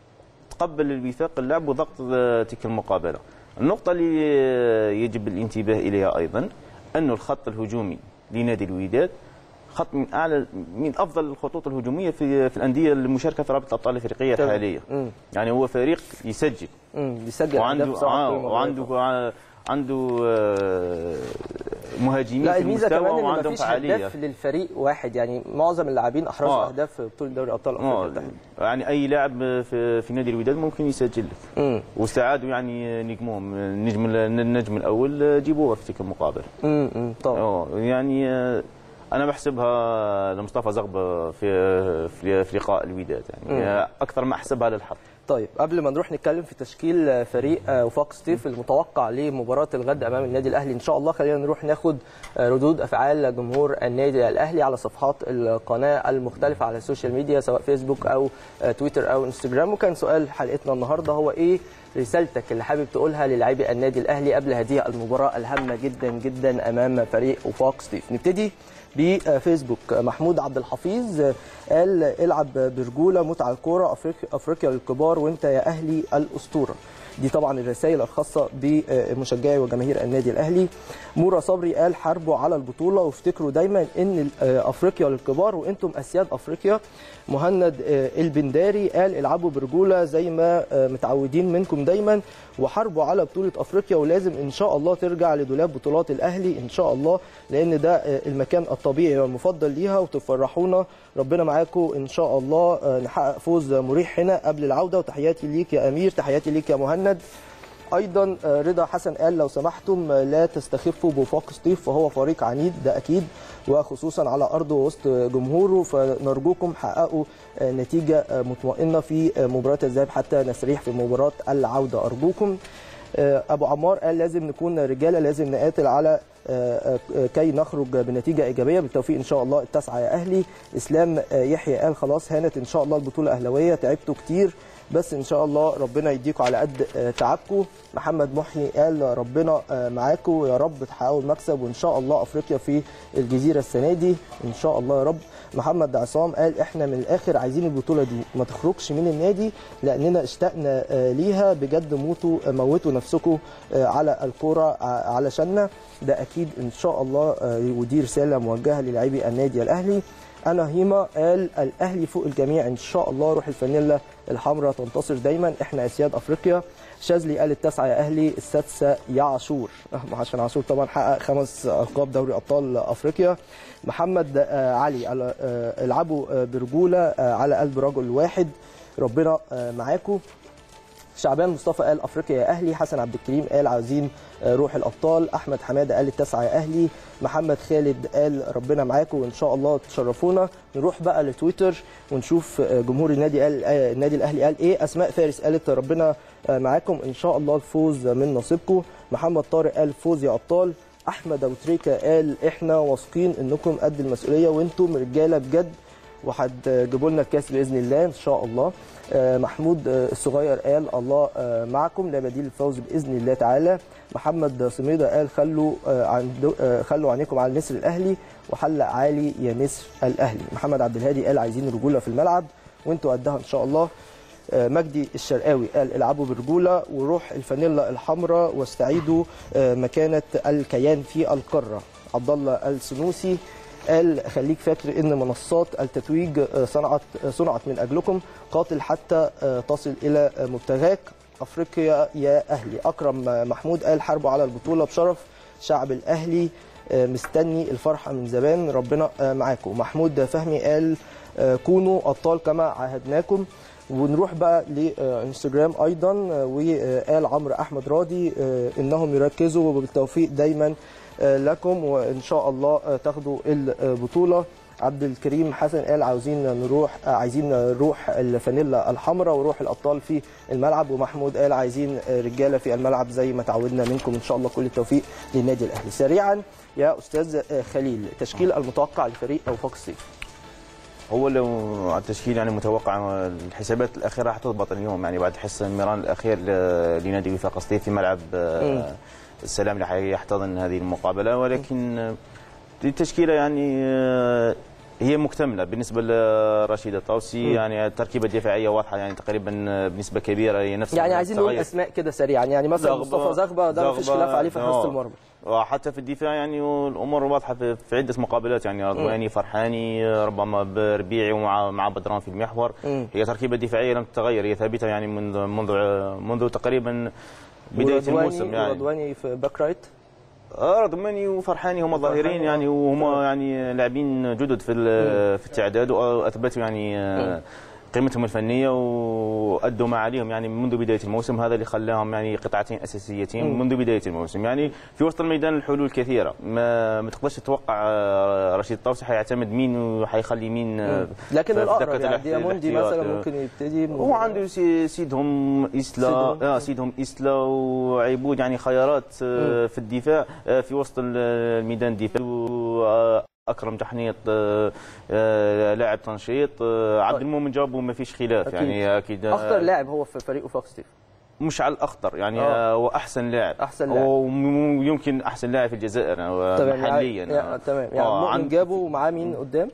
تقبل الوفاق اللعب وضغط آه، تلك المقابله النقطه اللي آه، يجب الانتباه اليها ايضا انه الخط الهجومي لنادي الوداد خط من اعلى من افضل الخطوط الهجوميه في في الانديه المشاركه في رابطه الابطال الافريقيه تمام. الحاليه مم. يعني هو فريق يسجل مم. بيسجل وعنده أهداف بصراحة آه كل مرة. وعنده آه، عنده آه، مهاجمين لا في الميزه المستوى كمان ان وعندهم مفيش فعاليه هداف للفريق واحد يعني معظم اللاعبين احرزوا آه. اهداف في بطوله دوري ابطال افريقيا آه، بالتحديد. يعني اي لاعب في في نادي الوداد ممكن يسجل لك مم. واستعادوا يعني نجمهم النجم النجم الاول جيبوه في تلك المقابله مم. مم. طبعا اه يعني آه، انا بحسبها لمصطفى زغبه في في في لقاء الوداد يعني آه، اكثر ما احسبها للحظ طيب قبل ما نروح نتكلم في تشكيل فريق آه، وفاق ستيف المتوقع لمباراه الغد امام النادي الاهلي ان شاء الله خلينا نروح ناخد آه، ردود افعال جمهور النادي الاهلي على صفحات القناه المختلفه على السوشيال ميديا سواء فيسبوك او آه، تويتر او انستجرام وكان سؤال حلقتنا النهارده هو ايه رسالتك اللي حابب تقولها للاعبي النادي الاهلي قبل هذه المباراه الهامه جدا جدا امام فريق وفاق ستيف نبتدي بفيسبوك محمود عبد الحفيظ قال العب برجوله متعه الكوره افريقيا افريقيا للكبار وانت يا اهلي الاسطوره دي طبعا الرسائل الخاصه بمشجعي وجماهير النادي الاهلي مورا صبري قال حاربوا على البطوله وافتكروا دايما ان افريقيا للكبار وانتم اسياد افريقيا مهند البنداري قال العبوا برجوله زي ما متعودين منكم دايما وحاربوا على بطوله افريقيا ولازم ان شاء الله ترجع لدولاب بطولات الاهلي ان شاء الله لان ده المكان الطبيعي والمفضل ليها وتفرحونا ربنا معاكم ان شاء الله نحقق فوز مريح هنا قبل العوده وتحياتي ليك يا امير تحياتي ليك يا مهند ايضا رضا حسن قال لو سمحتم لا تستخفوا بوفاق سطيف فهو فريق عنيد ده اكيد وخصوصا على ارضه وسط جمهوره فنرجوكم حققوا نتيجه مطمئنه في مباراه الذهاب حتى نستريح في مباراه العوده ارجوكم ابو عمار قال لازم نكون رجاله لازم نقاتل على كي نخرج بنتيجه ايجابيه بالتوفيق ان شاء الله التاسعه يا اهلي اسلام يحيى قال خلاص هانت ان شاء الله البطوله اهلاويه تعبتوا كتير بس ان شاء الله ربنا يديكم على قد تعبكم محمد محيي قال ربنا معاكم يا رب تحققوا المكسب وان شاء الله افريقيا في الجزيره السنه دي ان شاء الله يا رب محمد عصام قال احنا من الاخر عايزين البطوله دي ما تخرجش من النادي لاننا اشتقنا ليها بجد موتوا موتوا نفسكم على الكوره علشاننا ده اكيد ان شاء الله ودي رساله موجهه للاعبي النادي الاهلي انا هيما قال الاهلي فوق الجميع ان شاء الله روح الفانيلا الحمراء تنتصر دايما احنا اسياد افريقيا شاذلي قال التاسعه يا اهلي السادسه يا عاشور عشان عاشور طبعا حقق خمس القاب دوري ابطال افريقيا محمد علي العبوا برجوله على قلب رجل واحد ربنا معاكم شعبان مصطفى قال افريقيا يا اهلي حسن عبد الكريم قال عايزين روح الابطال احمد حماده قال التاسعه يا اهلي محمد خالد قال ربنا معاكم وان شاء الله تشرفونا نروح بقى لتويتر ونشوف جمهور النادي قال النادي الاهلي قال ايه اسماء فارس قالت ربنا معاكم ان شاء الله الفوز من نصيبكم محمد طارق قال فوز يا ابطال احمد ابو تريكه قال احنا واثقين انكم قد المسؤوليه وانتم رجاله بجد وهتجيبوا لنا الكاس باذن الله ان شاء الله محمود الصغير قال الله معكم لا بديل الفوز باذن الله تعالى محمد سميدة قال خلوا عند خلوا عينيكم على النسر الاهلي وحلق عالي يا نسر الاهلي محمد عبد الهادي قال عايزين رجوله في الملعب وانتوا قدها ان شاء الله آه، مجدي الشرقاوي قال العبوا برجوله وروح الفانيلا الحمراء واستعيدوا آه، مكانه الكيان في القاره عبد الله السنوسي قال خليك فاكر ان منصات التتويج آه، صنعت آه، صنعت من اجلكم قاتل حتى آه، تصل الى آه، مبتغاك افريقيا يا اهلي اكرم آه، محمود قال حاربوا على البطوله بشرف شعب الاهلي آه، مستني الفرحه من زمان ربنا آه، معاكم محمود فهمي قال آه، كونوا ابطال كما عاهدناكم ونروح بقى لانستجرام ايضا آه، وقال عمرو احمد راضي آه، انهم يركزوا وبالتوفيق دايما آه، لكم وان شاء الله آه، تاخدوا البطوله عبد الكريم حسن قال عاوزين نروح آه، عايزين نروح الفانيلا الحمراء وروح الابطال في الملعب ومحمود قال عايزين آه، رجاله في الملعب زي ما تعودنا منكم ان شاء الله كل التوفيق للنادي الاهلي سريعا يا استاذ آه، خليل تشكيل المتوقع لفريق اوفاق الصيف هو لو على التشكيل يعني متوقع الحسابات الاخيره حتضبط اليوم يعني بعد حصه الميران الاخير ل- لنادي وفاق سطيف في ملعب آه، السلام اللي حيحتضن هذه المقابله ولكن آه، التشكيله يعني آه، هي مكتمله بالنسبه لرشيد الطوسي يعني التركيبه الدفاعيه واضحه يعني تقريبا آه، بنسبه كبيره هي نفس يعني عايزين نقول التغير. اسماء كده سريعا يعني مثلا زغبة- مصطفى زغبه ده مفيش زغبة، خلاف عليه في حراسه آه. المرمى وحتى في الدفاع يعني الامور واضحه في في عده مقابلات يعني رضواني فرحاني ربما بربيعي ومع مع بدران في المحور مم. هي تركيبه دفاعيه لم تتغير هي ثابته يعني منذ منذ منذ تقريبا بدايه ورضواني- الموسم يعني ورضواني في باك رايت آه، رضواني وفرحاني هم ظاهرين يعني وهم يعني لاعبين جدد في ال- في التعداد واثبتوا يعني آه، قيمتهم الفنيه وادوا ما عليهم يعني منذ بدايه الموسم هذا اللي خلاهم يعني قطعتين اساسيتين منذ بدايه الموسم يعني في وسط الميدان الحلول كثيره ما ما تقدرش تتوقع آه، رشيد الطوسي حيعتمد مين وحيخلي مين آه، لكن في الاقرب دكة يعني الاحت- دياموندي الاحتياط. مثلا ممكن يبتدي هو عنده سي- سيدهم اسلا سيدهم. اه سيدهم اسلا وعيبود يعني خيارات آه، في الدفاع آه، في وسط ال- الميدان الدفاع و- اكرم جحنيط آه، آه، لاعب تنشيط آه، عبد المؤمن جابو ما فيش خلاف أكيد. يعني اكيد آه، اخطر لاعب هو في فريق وفاق ستيف مش على الاخطر يعني آه. آه، هو احسن لاعب أحسن لاعب. ويمكن احسن لاعب في الجزائر آه، تمام محليا يعني آه. تمام يعني آه، مؤمن عن- جابه ومعاه مين قدام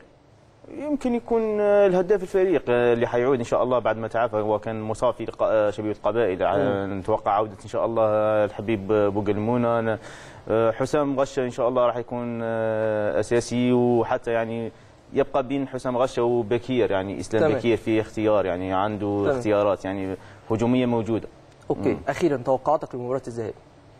يمكن يكون آه، الهداف الفريق آه، اللي حيعود ان شاء الله بعد ما تعافى هو كان مصاب في لقاء آه، شبيبه القبائل آه، نتوقع عوده ان شاء الله آه، الحبيب آه، بوقلمونه آه، حسام غشه ان شاء الله راح يكون آه، اساسي وحتى يعني يبقى بين حسام غشه وبكير يعني اسلام تمام. بكير في اختيار يعني عنده تمام. اختيارات يعني هجوميه موجوده اوكي اخيرا توقعاتك لمباراه الذهاب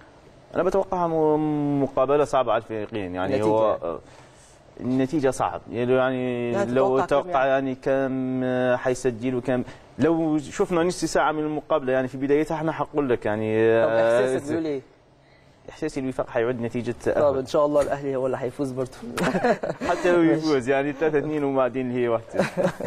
انا بتوقعها م- مقابله صعبه على الفريقين يعني نتيجة هو يعني؟ آه، النتيجه صعب يعني يعني لو تتوقع كم توقع يعني كم آه، حيسجل وكم لو شفنا نص ساعه من المقابله يعني في بدايتها احنا حقول لك يعني طب آه، احساسك بيقول ايه احساسي الوفاق حيعود نتيجه طب تأهل. ان شاء الله الاهلي هو اللي هيفوز برضه حتى لو يفوز يعني 3 2 وبعدين هي واحده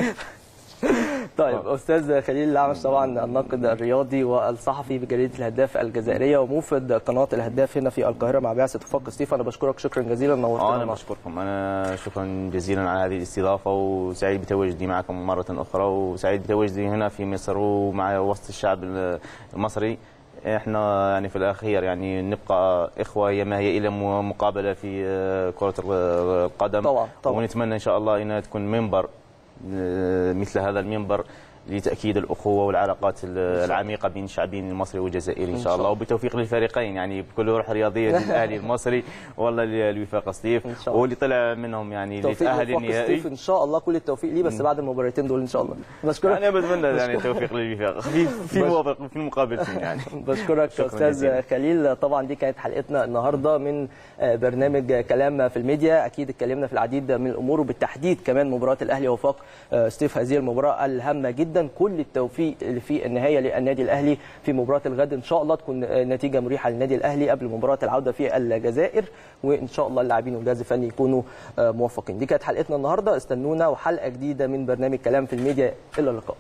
طيب استاذ خليل الأعمش طبعا الناقد الرياضي والصحفي بجريده الهداف الجزائريه وموفد قناه الهداف هنا في القاهره مع بعثه وفاق ستيف انا بشكرك شكرا جزيلا نورتنا انا النهاردة. بشكركم انا شكرا جزيلا على هذه الاستضافه وسعيد بتواجدي معكم مره اخرى وسعيد بتواجدي هنا في مصر ومع وسط الشعب المصري احنا يعني في الاخير يعني نبقى اخوه هي ما هي الا م- مقابله في آه، كره القدم طبعا طبعا ونتمنى ان شاء الله انها تكون منبر آه، مثل هذا المنبر لتاكيد الاخوه والعلاقات العميقه بين الشعبين المصري والجزائري ان إن شاء شاء الله الله. وبالتوفيق للفريقين يعني بكل روح رياضيه للاهلي المصري والله للوفاق سطيف إن شاء الله. واللي طلع منهم يعني اللي توفيق تاهل لوفاق النهائي ستيف ان شاء الله كل التوفيق ليه بس بعد المباراتين دول ان شاء الله بشكرك انا بتمنى يعني التوفيق للوفاق في في موافق في المقابلتين يعني بشكرك شكراً استاذ جزيلاً. خليل طبعا دي كانت حلقتنا النهارده من آه، برنامج كلام في الميديا اكيد اتكلمنا في العديد من الامور وبالتحديد كمان مباراه الاهلي وفاق آه، ستيف هذه المباراه الهامه جدا كل التوفيق اللي في النهايه للنادي الاهلي في مباراه الغد ان شاء الله تكون آه، نتيجه مريحه للنادي الاهلي قبل مباراه العوده في الجزائر وان شاء الله اللاعبين والجهاز الفني يكونوا آه، موفقين دي كانت حلقتنا النهارده استنونا وحلقه جديده من برنامج كلام في الميديا الى اللقاء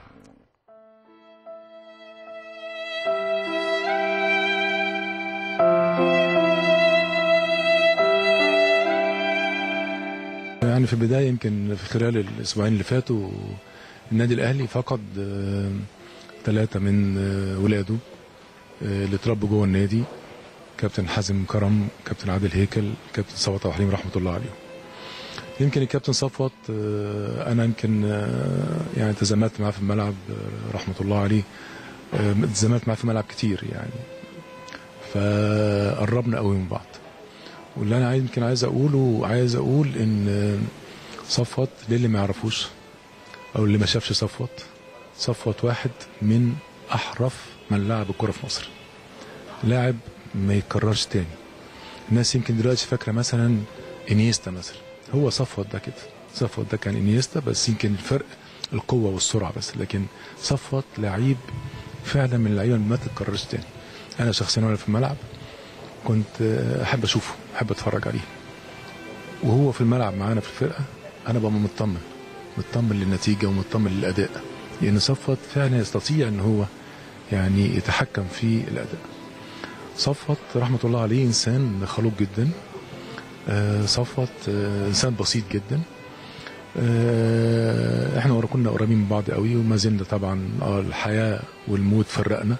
يعني في البداية يمكن في خلال الأسبوعين اللي فاتوا النادي الأهلي فقد آه، ثلاثة من آه، ولاده آه، اللي اتربوا جوه النادي كابتن حازم كرم كابتن عادل هيكل كابتن صوت وحليم رحمة الله عليهم يمكن الكابتن صفوت آه، انا يمكن آه، يعني تزاملت معاه في الملعب آه، رحمه الله عليه آه، تزاملت معاه في الملعب كتير يعني فقربنا قوي من بعض واللي انا عايز يمكن عايز اقوله عايز اقول ان آه، صفوت للي ما يعرفوش او اللي ما شافش صفوت صفوت واحد من احرف من لعب الكره في مصر لاعب ما يتكررش تاني الناس يمكن دلوقتي فاكره مثلا انيستا مثلا هو صفوت ده كده صفوت ده كان انيستا بس يمكن الفرق القوه والسرعه بس لكن صفوت لعيب فعلا من اللعيبه اللي ما تتكررش تاني انا شخصيا وانا في الملعب كنت آه، احب اشوفه احب اتفرج عليه وهو في الملعب معانا في الفرقه انا ببقى مطمن مطمن للنتيجه ومطمن للاداء لان صفوت فعلا يستطيع ان هو يعني يتحكم في الاداء صفوت رحمه الله عليه انسان خلوق جدا آه، صفوت آه، انسان بسيط جدا آه، احنا ورا كنا قريبين من بعض قوي وما زلنا طبعا اه الحياه والموت فرقنا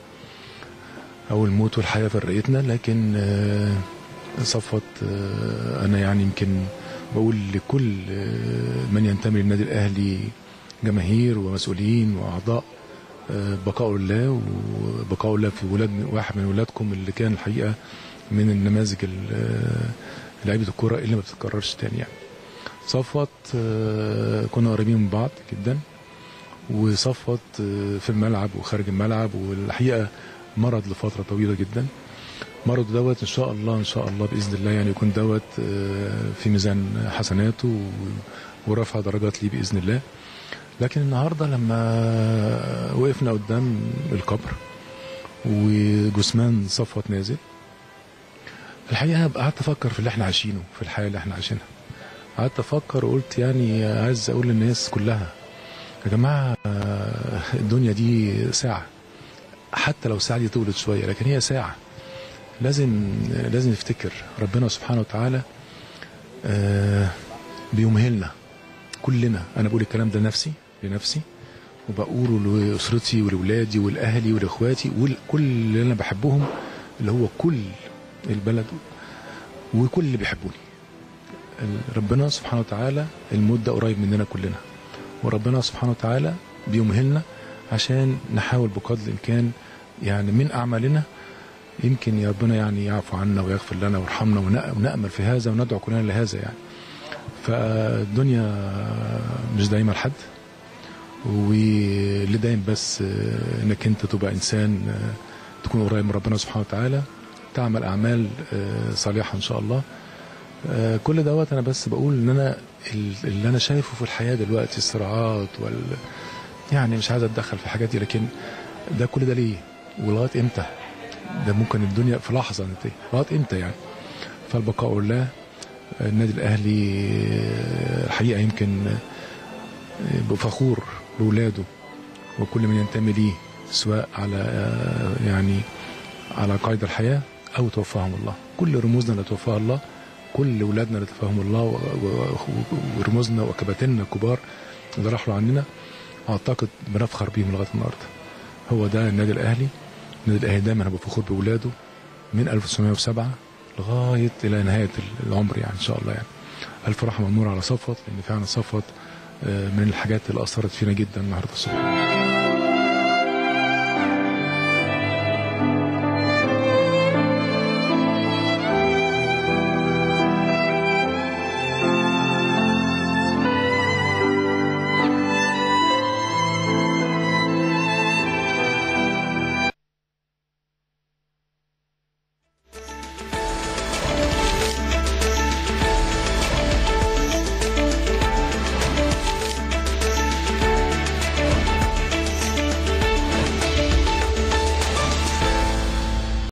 او الموت والحياه فرقتنا لكن آه، صفوت آه، انا يعني يمكن بقول لكل آه، من ينتمي للنادي الاهلي جماهير ومسؤولين واعضاء آه، بقاء الله وبقاء الله في ولاد واحد من ولادكم اللي كان الحقيقه من النماذج ال- آه، لعيبه الكوره اللي ما بتتكررش تاني يعني صفوت آه، كنا قريبين من بعض جدا وصفوت آه، في الملعب وخارج الملعب والحقيقه مرض لفتره طويله جدا مرض دوت ان شاء الله ان شاء الله باذن الله يعني يكون دوت آه، في ميزان حسناته و- ورفع درجات ليه باذن الله لكن النهارده لما وقفنا قدام القبر وجثمان صفوت نازل الحقيقه قعدت افكر في اللي احنا عايشينه في الحياه اللي احنا عايشينها قعدت افكر وقلت يعني عايز اقول للناس كلها يا جماعه آه، الدنيا دي ساعه حتى لو الساعه دي طولت شويه لكن هي ساعه لازم لازم نفتكر ربنا سبحانه وتعالى آه، بيمهلنا كلنا انا بقول الكلام ده لنفسي لنفسي وبقوله لاسرتي ولاولادي ولاهلي ولاخواتي وكل اللي انا بحبهم اللي هو كل البلد وكل اللي بيحبوني ال- ربنا سبحانه وتعالى الموت ده قريب مننا كلنا وربنا سبحانه وتعالى بيمهلنا عشان نحاول بقدر الامكان يعني من اعمالنا يمكن يا ربنا يعني يعفو عنا ويغفر لنا ويرحمنا ونأ- ونأمل في هذا وندعو كلنا لهذا يعني فالدنيا مش دايما لحد واللي دايم بس آه، انك انت تبقى انسان آه، تكون قريب من ربنا سبحانه وتعالى تعمل اعمال آه، صالحه ان شاء الله آه، كل دوت انا بس بقول ان انا ال- اللي انا شايفه في الحياه دلوقتي الصراعات وال يعني مش عايز اتدخل في الحاجات دي لكن ده كل ده ليه ولغايه امتى ده ممكن الدنيا في لحظه ننتهي لغايه امتى يعني فالبقاء لله النادي الاهلي آه، الحقيقه يمكن آه، بفخور باولاده وكل من ينتمي ليه سواء على آه، يعني على قيد الحياه او توفاهم الله كل رموزنا اللي توفاها الله كل اولادنا اللي توفاهم الله و- و- و- ورموزنا وكباتننا الكبار اللي راحوا عننا اعتقد بنفخر بيهم لغايه النهارده هو ده النادي الاهلي النادي الاهلي دايما هيبقى فخور باولاده من 1907 لغايه الى نهايه العمر يعني ان شاء الله يعني الف رحمه ونور على صفوت لان فعلا صفوت آه، من الحاجات اللي اثرت فينا جدا النهارده الصبح